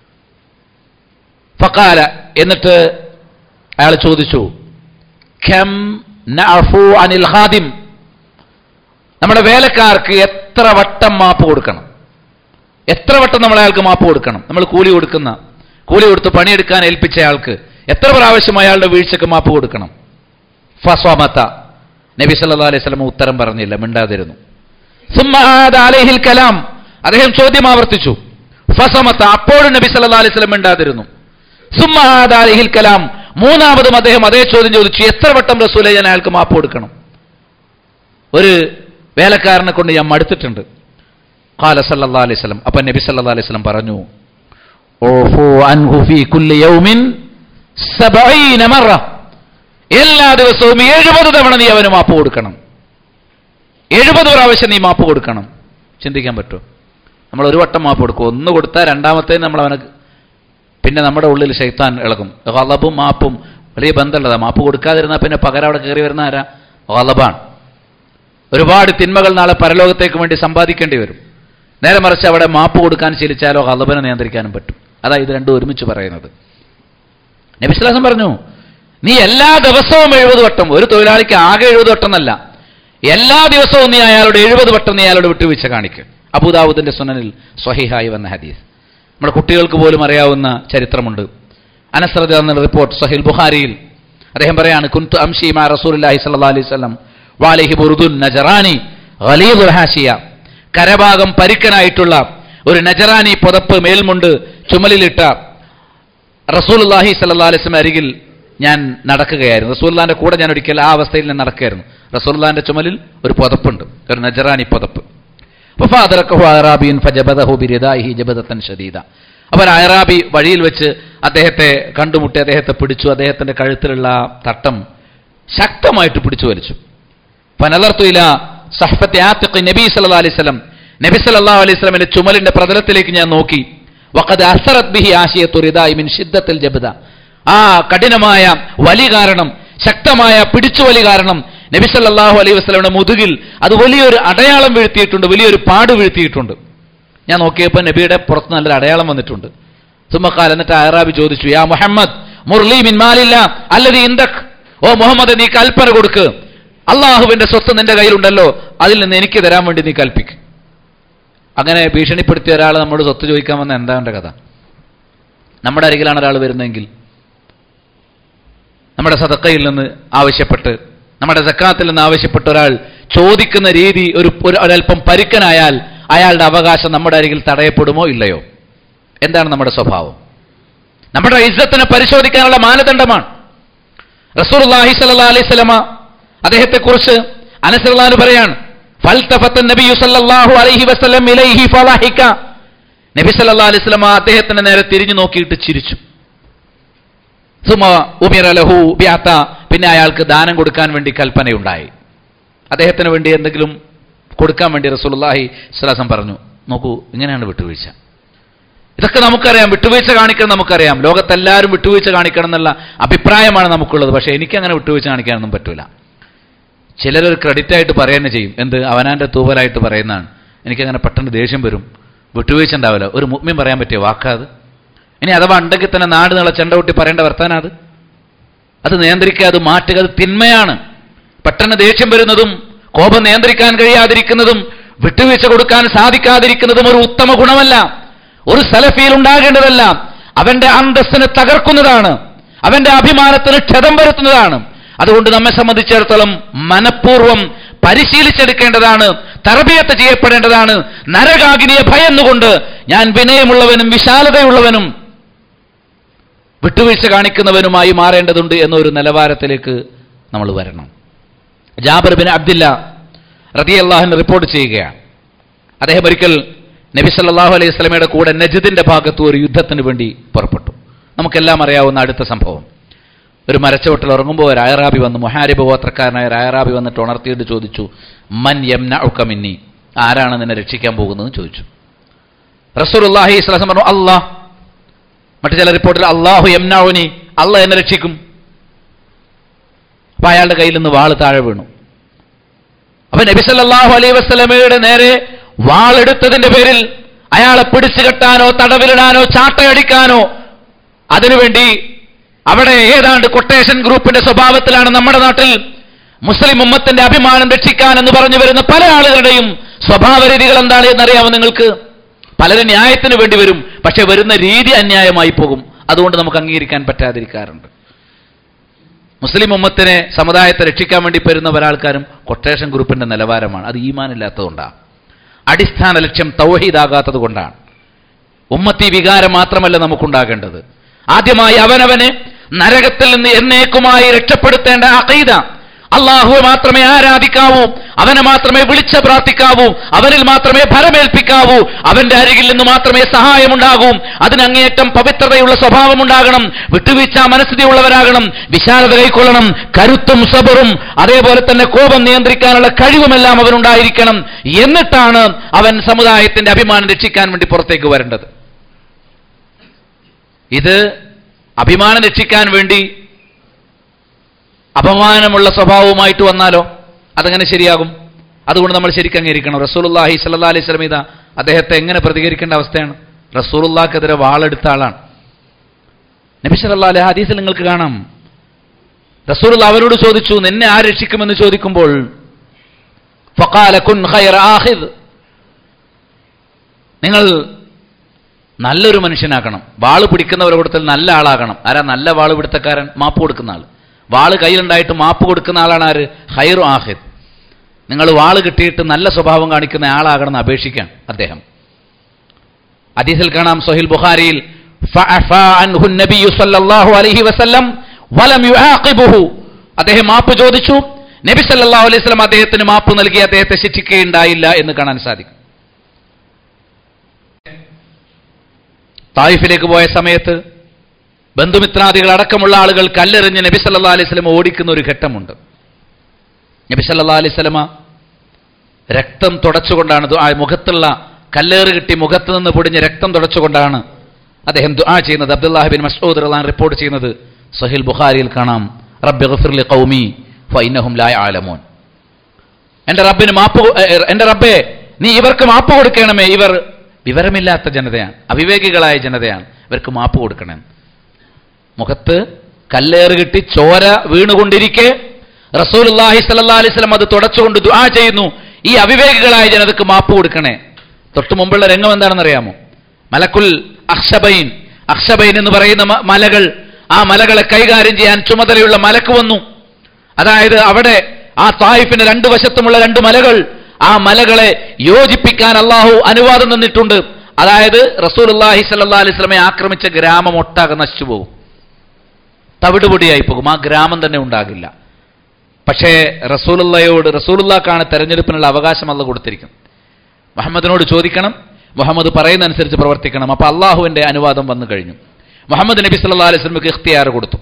ഫഖാല എന്നിട്ട് അയാൾ ചോദിച്ചു കം നഅഫു അനിൽ ഖാദിം നമ്മുടെ വേലക്കാർക്ക് എത്ര വട്ടം മാപ്പ് കൊടുക്കണം എത്ര വട്ടം നമ്മൾ അയാൾക്ക് മാപ്പ് കൊടുക്കണം നമ്മൾ കൂലി കൊടുക്കുന്ന കൂലി കൊടുത്ത് പണിയെടുക്കാൻ ഏൽപ്പിച്ച അയാൾക്ക് എത്ര പ്രാവശ്യം അയാളുടെ വീഴ്ചക്ക് മാപ്പ് കൊടുക്കണം ഫസ്വമത്ത നബി സല്ലല്ലാഹു അലൈഹി വസല്ലം ഉത്തരം പറഞ്ഞില്ല മിണ്ടാതിരുന്നു സുമ്മ ആദ അലൈഹിൽ കലാം അദ്ദേഹം ചോദ്യം ആവർത്തിച്ചു ഫസമത്ത അപ്പോഴും നബി സല്ലല്ലാഹു അലൈഹി വസല്ലം മിണ്ടാതിരുന്നു സുമ്മ ആദ അലൈഹിൽ കലാം മൂന്നാമതും അദ്ദേഹം അതേ ചോദ്യം ചോദിച്ചു എത്ര വട്ടം റസൂലെ ഞാൻ അയാൾക്ക് മാപ്പ് കൊടുക്കണം ഒരു വേലക്കാരനെ കൊണ്ട് ഞാൻ മടുത്തിട്ടുണ്ട് ഖാല സല്ലല്ലാഹു അലൈഹി വസല്ലം അപ്പോൾ നബി സല്ലല്ലാഹു അലൈഹി വസല്ലം പറഞ്ഞു ഓഫു അൻഹു ഫീ കുല്ലി യൗമിൻ സബഈന മറ എല്ലാ ദിവസവും എഴുപത് തവണ നീ അവന് മാപ്പ് കൊടുക്കണം എഴുപത് പ്രാവശ്യം നീ മാപ്പ് കൊടുക്കണം ചിന്തിക്കാൻ പറ്റുമോ നമ്മൾ ഒരു വട്ടം മാപ്പ് കൊടുക്കും ഒന്ന് കൊടുത്താൽ രണ്ടാമത്തെ നമ്മൾ അവന് പിന്നെ നമ്മുടെ ഉള്ളിൽ ശൈത്താൻ ഇളകും ഹലബും മാപ്പും വലിയ ബന്ധമുള്ളതാണ് മാപ്പ് കൊടുക്കാതിരുന്നാൽ പിന്നെ പകരം അവിടെ കയറി വരുന്ന ആരാ ഹലബാണ് ഒരുപാട് തിന്മകൾ നാളെ പരലോകത്തേക്ക് വേണ്ടി സമ്പാദിക്കേണ്ടി വരും നേരെ മറിച്ച് അവിടെ മാപ്പ് കൊടുക്കാൻ ശീലിച്ചാലോ ഹലബനെ നിയന്ത്രിക്കാനും പറ്റും അതാ ഇത് രണ്ടും ഒരുമിച്ച് പറയുന്നത് നബിസ്ലാസം പറഞ്ഞു നീ എല്ലാ ദിവസവും എഴുപത് വട്ടം ഒരു തൊഴിലാളിക്ക് ആകെ എഴുപത് വട്ടം എന്നല്ല എല്ലാ ദിവസവും നീ അയാളുടെ എഴുപത് വട്ടം നീ അയാളോട് വിട്ടുവീഴ്ച കാണിക്കുക അബുദാബുദിന്റെ സുനനിൽ സ്വഹിഹായി വന്ന ഹദീസ് നമ്മുടെ കുട്ടികൾക്ക് പോലും അറിയാവുന്ന ചരിത്രമുണ്ട് അനസ്രത എന്ന റിപ്പോർട്ട് സഹിൽ ബുഖാരിയിൽ അദ്ദേഹം പറയാണ് കുന്തു അംഷീമ റസൂലുള്ളാഹി സ്വല്ലല്ലാഹി അലൈഹി വസല്ലം വാലിഹി ബുർദുൻ നജറാനി ഖലീദുൽ ഹാഷിയ കരഭാഗം പരിക്കനായിട്ടുള്ള ഒരു നജറാനി പുതപ്പ് മേൽമുണ്ട് ചുമലിലിട്ട റസൂലുള്ളാഹി സ്വല്ലല്ലാഹി അലൈഹി വസല്ലം അരികിൽ ഞാൻ നടക്കുകയായിരുന്നു റസൂലുള്ളാന്റെ കൂടെ ഞാൻ ഒരിക്കൽ ആ അവസ്ഥയിൽ ഞാൻ നടക്കുകയായിരുന്നു റസൂലുള്ളാന്റെ ചുമലിൽ ഒരു പുതപ്പുണ്ട് ഒരു നജറാനി പുതപ്പ് ഫാദറക്കഹു അറാബിയൻ ഫജബദഹു ബിരിദാഹി ജബദത്തൻ ഷദീദ അപ്പോൾ അയറാബി വഴിയിൽ വെച്ച് അദ്ദേഹത്തെ കണ്ടുമുട്ടി അദ്ദേഹത്തെ പിടിച്ചു അദ്ദേഹത്തിന്റെ കഴുത്തിലുള്ള ആ തട്ടം ശക്തമായിട്ട് പിടിച്ചു വലിച്ചു ഫനലർത്തു ഇല സഹഫത്തെ ആത്തിഖ് നബി സല്ലല്ലാഹു അലൈഹി വസല്ലം നബി സല്ലല്ലാഹു അലൈഹി വസല്ലമിന്റെ ചുമലിന്റെ പ്രതലത്തിലേക്ക് ഞാൻ നോക്കി വഖദ് അസറത് ബിഹി ആശിയത്തു റിദായി മിൻ ഷിദ്ദത്തിൽ ജബദ ആ കഠിനമായ വലി കാരണം ശക്തമായ പിടിച്ചുവലി കാരണം നബി സല്ലല്ലാഹു അലൈഹി വസല്ലമയുടെ മുതുകിൽ അത് വലിയൊരു അടയാളം വീഴ്ത്തിയിട്ടുണ്ട് വലിയൊരു പാട് വീഴ്ത്തിയിട്ടുണ്ട് ഞാൻ നോക്കിയപ്പോൾ നബിയുടെ പുറത്ത് നല്ലൊരു അടയാളം വന്നിട്ടുണ്ട് സുമക്കാൽ എന്നിട്ട് അയറാബി ചോദിച്ചു യാ മുഹമ്മദ് മുർലി മിൻ മാലില്ല അല്ലത് ഇന്ദക് ഓ മുഹമ്മദ് നീ കൽപ്പന കൊടുക്ക് അള്ളാഹുവിന്റെ സ്വത്ത് നിന്റെ കയ്യിലുണ്ടല്ലോ അതിൽ നിന്ന് എനിക്ക് തരാൻ വേണ്ടി നീ കൽപ്പിക്ക് അങ്ങനെ ഭീഷണിപ്പെടുത്തിയ ഒരാൾ നമ്മോട് സ്വത്ത് ചോദിക്കാൻ വന്ന എന്താ എൻ്റെ കഥ നമ്മുടെ അരികിലാണ് ഒരാൾ വരുന്നതെങ്കിൽ നമ്മുടെ സതക്കയിൽ നിന്ന് ആവശ്യപ്പെട്ട് നമ്മുടെ സക്കാത്തിൽ നിന്ന് ആവശ്യപ്പെട്ട ഒരാൾ ചോദിക്കുന്ന രീതി ഒരു ഒരു- ഒരല്പം പരുക്കനായാൽ അയാളുടെ അവകാശം നമ്മുടെ അരികിൽ തടയപ്പെടുമോ ഇല്ലയോ എന്താണ് നമ്മുടെ സ്വഭാവം നമ്മുടെ ഇസ്സത്തിനെ പരിശോധിക്കാനുള്ള മാനദണ്ഡമാണ് റസൂലുള്ളാഹി സ്വല്ലല്ലാഹി അലൈഹി സ്വലമ അദ്ദേഹത്തെ കുറിച്ച് അനസലാൻ പറയാണ് ഫൽതഫത്ത നബിയു സല്ലല്ലാഹു അലൈഹി വസല്ലം ഇലൈഹി ഫളഹിക നബി സല്ലല്ലാഹു അലൈഹി വസല്ലമ അദ്ദേഹത്തിന്റെ നേരെ തിരിഞ്ഞു നോക്കിയിട്ട് ചിരിച്ചു സുമ ഉമിറ ലഹു ബിഅത്ത പിന്നെ അയാൾക്ക് ദാനം കൊടുക്കാൻ വേണ്ടി കൽപ്പനയുണ്ടായി അദ്ദേഹത്തിന് വേണ്ടി എന്തെങ്കിലും കൊടുക്കാൻ വേണ്ടി റസൂലുള്ളാഹി സ്വലാസം പറഞ്ഞു നോക്കൂ ഇങ്ങനെയാണ് വിട്ടുവീഴ്ച ഇതൊക്കെ നമുക്കറിയാം വിട്ടുവീഴ്ച കാണിക്കണം നമുക്കറിയാം ലോകത്തെല്ലാവരും വിട്ടുവീഴ്ച കാണിക്കണം എന്നുള്ള അഭിപ്രായമാണ് നമുക്കുള്ളത് പക്ഷേ എനിക്കങ്ങനെ വിട്ടുവീഴ്ച കാണിക്കാനൊന്നും പറ്റൂല ചിലരൊരു ക്രെഡിറ്റ് ആയിട്ട് പറയുന്നത് ചെയ്യും എന്ത് അവനാൻ്റെ തൂവലായിട്ട് പറയുന്നതാണ് എനിക്കങ്ങനെ പെട്ടെന്ന് ദേഷ്യം വരും വിട്ടുവീഴ്ച ഉണ്ടാവില്ല ഒരു മുഗ്മ്യം പറയാൻ പറ്റിയ വാക്കാത് ഇനി അഥവാ ഉണ്ടെങ്കിൽ തന്നെ നാട് നീളെ ചെണ്ട കൊട്ടി പറയേണ്ട വർത്താനം അത് അത് നിയന്ത്രിക്കുക അത് മാറ്റുക അത് തിന്മയാണ് പെട്ടെന്ന് ദേഷ്യം വരുന്നതും കോപം നിയന്ത്രിക്കാൻ കഴിയാതിരിക്കുന്നതും വിട്ടുവീഴ്ച കൊടുക്കാൻ സാധിക്കാതിരിക്കുന്നതും ഒരു ഉത്തമ ഗുണമല്ല ഒരു സലഫിയിൽ ഉണ്ടാകേണ്ടതല്ല അവന്റെ അന്തസ്സിനെ തകർക്കുന്നതാണ് അവന്റെ അഭിമാനത്തിന് ക്ഷതം വരുത്തുന്നതാണ് അതുകൊണ്ട് നമ്മെ സംബന്ധിച്ചിടത്തോളം മനഃപൂർവ്വം പരിശീലിച്ചെടുക്കേണ്ടതാണ് തറബിയത്ത് ചെയ്യപ്പെടേണ്ടതാണ് നരകാഗ്നിയെ ഭയന്നുകൊണ്ട് ഞാൻ വിനയമുള്ളവനും വിശാലതയുള്ളവനും വിട്ടുവീഴ്ച കാണിക്കുന്നവനുമായി മാറേണ്ടതുണ്ട് എന്നൊരു നിലവാരത്തിലേക്ക് നമ്മൾ വരണം ജാബർ ബിൻ അബ്ദില്ല റതി അള്ളാഹിന് റിപ്പോർട്ട് ചെയ്യുകയാണ് അദ്ദേഹം ഒരിക്കൽ നബി സല്ലല്ലാഹു അലൈഹി സ്വലമയുടെ കൂടെ നജിദിന്റെ ഭാഗത്ത് ഒരു യുദ്ധത്തിന് വേണ്ടി പുറപ്പെട്ടു നമുക്കെല്ലാം അറിയാവുന്ന അടുത്ത സംഭവം ഒരു മരച്ചുവട്ടിൽ ഉറങ്ങുമ്പോൾ ഒരു അയറാബി വന്ന് മുഹാരിബ് ഗോത്രക്കാരനായ ഒരു അയറാബി വന്നിട്ട് ഉണർത്തിയിട്ട് ചോദിച്ചു മൻ യംന ഉക്കമിന്നി ആരാണ് നിന്നെ രക്ഷിക്കാൻ പോകുന്നതെന്ന് ചോദിച്ചു റസൂലുള്ളാഹി സ്വലം പറഞ്ഞു അള്ളാഹ് മറ്റു ചില റിപ്പോർട്ടിൽ അള്ളാഹു യംനാവുനി അള്ള എന്നെ രക്ഷിക്കും അപ്പൊ അയാളുടെ കയ്യിൽ നിന്ന് വാള് താഴെ വീണു അപ്പൊ നബി സല്ലല്ലാഹു അലൈഹി വസല്ലമയുടെ നേരെ വാളെടുത്തതിന്റെ പേരിൽ അയാളെ പിടിച്ചു കെട്ടാനോ തടവിലിടാനോ ചാട്ടയടിക്കാനോ അതിനുവേണ്ടി അവിടെ ഏതാണ്ട് കൊട്ടേഷൻ ഗ്രൂപ്പിന്റെ സ്വഭാവത്തിലാണ് നമ്മുടെ നാട്ടിൽ മുസ്ലിം ഉമ്മത്തിന്റെ അഭിമാനം രക്ഷിക്കാൻ എന്ന് പറഞ്ഞു വരുന്ന പല ആളുകളുടെയും സ്വഭാവ രീതികൾ എന്താണ് എന്നറിയാമോ നിങ്ങൾക്ക് പലരും ന്യായത്തിന് വേണ്ടി വരും പക്ഷെ വരുന്ന രീതി അന്യായമായി പോകും അതുകൊണ്ട് നമുക്ക് അംഗീകരിക്കാൻ പറ്റാതിരിക്കാറുണ്ട് മുസ്ലിം ഉമ്മത്തിനെ സമുദായത്തെ രക്ഷിക്കാൻ വേണ്ടി വരുന്ന ഒരാൾക്കാരും കൊട്ടേഷൻ ഗ്രൂപ്പിന്റെ നിലവാരമാണ് അത് ഈമാനില്ലാത്തതുകൊണ്ടാണ് അടിസ്ഥാന ലക്ഷ്യം തൗഹീദാകാത്തത് കൊണ്ടാണ് ഉമ്മത്തി വികാരം മാത്രമല്ല നമുക്കുണ്ടാകേണ്ടത് ആദ്യമായി അവനവനെ നരകത്തിൽ നിന്ന് എന്നേക്കുമായി രക്ഷപ്പെടുത്തേണ്ട അഖീദ അള്ളാഹുവെ മാത്രമേ ആരാധിക്കാവൂ അവനെ മാത്രമേ വിളിച്ച് പ്രാർത്ഥിക്കാവൂ അവനിൽ മാത്രമേ ഭരമേൽപ്പിക്കാവൂ അവന്റെ അരികിൽ നിന്ന് മാത്രമേ സഹായമുണ്ടാകൂ അതിനങ്ങേയറ്റം പവിത്രതയുള്ള സ്വഭാവം ഉണ്ടാകണം വിട്ടുവീഴ്ച മനസ്ഥിതിയുള്ളവരാകണം വിശാലത കൈക്കൊള്ളണം കരുത്തും സബറും അതേപോലെ തന്നെ കോപം നിയന്ത്രിക്കാനുള്ള കഴിവുമെല്ലാം അവനുണ്ടായിരിക്കണം എന്നിട്ടാണ് അവൻ സമുദായത്തിന്റെ അഭിമാനം രക്ഷിക്കാൻ വേണ്ടി പുറത്തേക്ക് വരേണ്ടത് ഇത് അഭിമാനം രക്ഷിക്കാൻ വേണ്ടി അപമാനമുള്ള സ്വഭാവവുമായിട്ട് വന്നാലോ അതങ്ങനെ ശരിയാകും അതുകൊണ്ട് നമ്മൾ ശരിക്കും അംഗീകരിക്കണം റസൂലുള്ളാഹി സ്വല്ലല്ലാഹി അലൈഹി വസല്ലം ഇതാ അദ്ദേഹത്തെ എങ്ങനെ പ്രതികരിക്കേണ്ട അവസ്ഥയാണ് റസൂലുള്ളാഹിക്കെതിരെ വാളെടുത്ത ആളാണ് നബി സല്ലല്ലാഹു അലൈഹി ഹദീസിൽ നിങ്ങൾക്ക് കാണാം റസൂലുള്ള അവരോട് ചോദിച്ചു നിന്നെ ആര് രക്ഷിക്കുമെന്ന് ചോദിക്കുമ്പോൾ ഫഖാല കുൻ ഖൈറ ആഖിദ് നിങ്ങൾ നല്ലൊരു മനുഷ്യനാക്കണം വാള് പിടിക്കുന്നവരുടെ കൂട്ടത്തിൽ നല്ല ആളാകണം ആരാ നല്ല വാള് പിടുത്തക്കാരൻ മാപ്പ് കൊടുക്കുന്ന ആൾ വാള് കയ്യിലുണ്ടായിട്ട് മാപ്പ് കൊടുക്കുന്ന ആളാണ് ആര് ഹൈറു ആഹിദ് നിങ്ങൾ വാള് കിട്ടിയിട്ട് നല്ല സ്വഭാവം കാണിക്കുന്ന ആളാകണം എന്ന് അപേക്ഷിക്കാൻ അദ്ദേഹം അതീസിൽ കാണാം സഹിൽ ബുഖാരിയിൽ ഫഅഫാ അൻഹു നബിയ്യു സല്ലല്ലാഹു അലൈഹി വസല്ലം വലം യുആഖിബുഹു അദ്ദേഹം മാപ്പ് ചോദിച്ചു നബി സല്ലല്ലാഹു അലൈഹി വസല്ലം അദ്ദേഹത്തിന് മാപ്പ് നൽകി അദ്ദേഹത്തെ ശിക്ഷിക്കുകയുണ്ടായില്ല എന്ന് കാണാൻ സാധിക്കും തായിഫിലേക്ക് പോയ സമയത്ത് ബന്ധുമിത്രാദികൾ അടക്കമുള്ള ആളുകൾ കല്ലെറിഞ്ഞ് നബി സല്ലാ അലൈഹി സ്വലം ഓടിക്കുന്ന ഒരു ഘട്ടമുണ്ട് നബി സല്ലാ അലൈഹി സ്വലമ രക്തം തുടച്ചുകൊണ്ടാണ് ദുആ മുഖത്തുള്ള കല്ലേറ് കിട്ടി മുഖത്ത് നിന്ന് പൊടിഞ്ഞ് രക്തം തുടച്ചുകൊണ്ടാണ് അദ്ദേഹം ദുആ ചെയ്യുന്നത് അബ്ദുല്ലാഹി ബിൻ മസ്ഊദ് റളിയല്ലാഹു റിപ്പോർട്ട് ചെയ്യുന്നത് സഹിൽ ബുഖാരിയിൽ കാണാം റബ്ബി ഗഫിർ ലി ഖൗമി ഫഇന്നഹും ലാ യഅലമൂൻ എന്റെ റബ്ബിന് മാപ്പ് കൊ- എ, എ, എന്റെ റബ്ബേ നീ ഇവർക്ക് മാപ്പ് കൊടുക്കണമേ ഇവർ വിവരമില്ലാത്ത ജനതയാണ് അവിവേകികളായ ജനതയാണ് ഇവർക്ക് മാപ്പ് കൊടുക്കണം മുഖത്ത് കല്ലേറ് കിട്ടി ചോര വീണുകൊണ്ടിരിക്കെ റസൂലുള്ളാഹി സ്വല്ലല്ലാഹി അലൈഹി വസല്ലം അത് തുടച്ചുകൊണ്ട് ദുആ ചെയ്യുന്നു ഈ അവിവേകികളായ ജനതക്ക് മാപ്പ് കൊടുക്കണേ തൊട്ടു മുമ്പുള്ള രംഗം എന്താണെന്ന് അറിയാമോ മലക്കുൽ അക്ഷബൈൻ അക്ഷബൈൻ എന്ന് പറയുന്ന മ- മലകൾ ആ മലകളെ കൈകാര്യം ചെയ്യാൻ ചുമതലയുള്ള മലക്ക് വന്നു അതായത് അവിടെ ആ തായിഫിന് രണ്ടു വശത്തുമുള്ള രണ്ട് മലകൾ ആ മലകളെ യോജിപ്പിക്കാൻ അള്ളാഹു അനുവാദം തന്നിട്ടുണ്ട് അതായത് റസൂലുള്ളാഹി സ്വല്ലല്ലാഹി അലൈഹി വസല്ലമയെ ആക്രമിച്ച ഗ്രാമം ഒട്ടാകെ നശിച്ചു പോകും തവിടുപൊടിയായി പോകും ആ ഗ്രാമം തന്നെ ഉണ്ടാകില്ല പക്ഷേ റസൂലുള്ളയോട് റസൂലുള്ളാക്കാണ് തെരഞ്ഞെടുപ്പിനുള്ള അവകാശം അല്ല കൊടുത്തിരിക്കുന്നത് മുഹമ്മദിനോട് ചോദിക്കണം മുഹമ്മദ് പറയുന്ന അനുസരിച്ച് പ്രവർത്തിക്കണം അപ്പൊ അള്ളാഹുവിന്റെ അനുവാദം വന്നു കഴിഞ്ഞു മുഹമ്മദ് നബി സല്ലല്ലാഹു അലൈഹി വസല്ലമക്ക് ഇഖ്തിയാർ കൊടുത്തു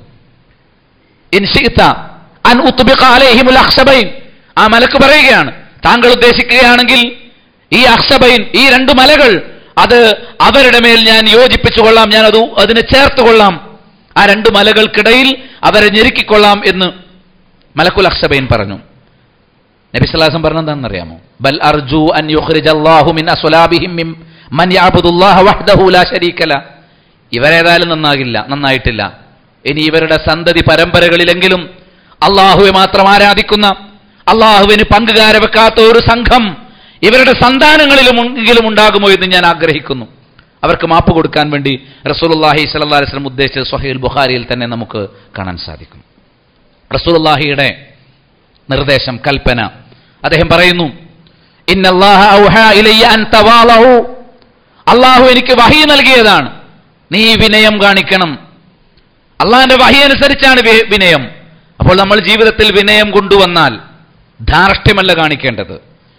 ഇൻ ശിഅ്ത അൻ ഉത്ബിഖ അലൈഹിമുൽ അഖ്ശബൈൻ ആ മലക്ക് പറയുകയാണ് താങ്കൾ ഉദ്ദേശിക്കുകയാണെങ്കിൽ ഈ അഖ്ശബൈൻ ഈ രണ്ട് മലകൾ അത് അവരുടെ മേൽ ഞാൻ യോജിപ്പിച്ചു കൊള്ളാം ഞാൻ അത് അതിനെ ചേർത്ത് കൊള്ളാം ആ രണ്ട് മലകൾക്കിടയിൽ അവരെ ഞെരുക്കിക്കൊള്ളാം എന്ന് മലക്കുൽ അഖ്ശബൈൻ പറഞ്ഞു നബി സല്ലല്ലാഹു പറഞ്ഞത് എന്താണെന്നറിയാമോ ബൽ അർജു അൻ യുഖ്രിജ അല്ലാഹു മിൻ അസ്ലാബിഹിം മിൻ മൻ യഅബുദുല്ലാഹ വഹ്ദഹു ലാ ശരീക ല ഇവരേതായാലും നന്നാകില്ല നന്നായിട്ടില്ല ഇനി ഇവരുടെ സന്തതി പരമ്പരകളിലെങ്കിലും അള്ളാഹുവെ മാത്രം ആരാധിക്കുന്ന അള്ളാഹുവിന് പങ്കുകാരെ വെക്കാത്ത ഒരു സംഘം ഇവരുടെ സന്താനങ്ങളിലും എങ്കിലും ഉണ്ടാകുമോ എന്ന് ഞാൻ ആഗ്രഹിക്കുന്നു അവർക്ക് മാപ്പ് കൊടുക്കാൻ വേണ്ടി റസൂലുള്ളാഹി സ്വല്ലല്ലാഹി അലൈഹി വസല്ലം ഉദ്ദേശിച്ച സ്വഹീൽ ബുഖാരിയിൽ തന്നെ നമുക്ക് കാണാൻ സാധിക്കും റസൂലുള്ളാഹിയുടെ നിർദ്ദേശം കൽപ്പന അദ്ദേഹം പറയുന്നു ഇന്നല്ലാഹ ഔഹാ ഇലയ്യ അൻ തവാളഹു അള്ളാഹു എനിക്ക് വഹി നൽകിയതാണ് നീ വിനയം കാണിക്കണം അള്ളാഹിന്റെ വഹി അനുസരിച്ചാണ് വി- വിനയം അപ്പോൾ നമ്മൾ ജീവിതത്തിൽ വിനയം കൊണ്ടുവന്നാൽ ധാർഷ്ട്യമല്ല കാണിക്കേണ്ടത്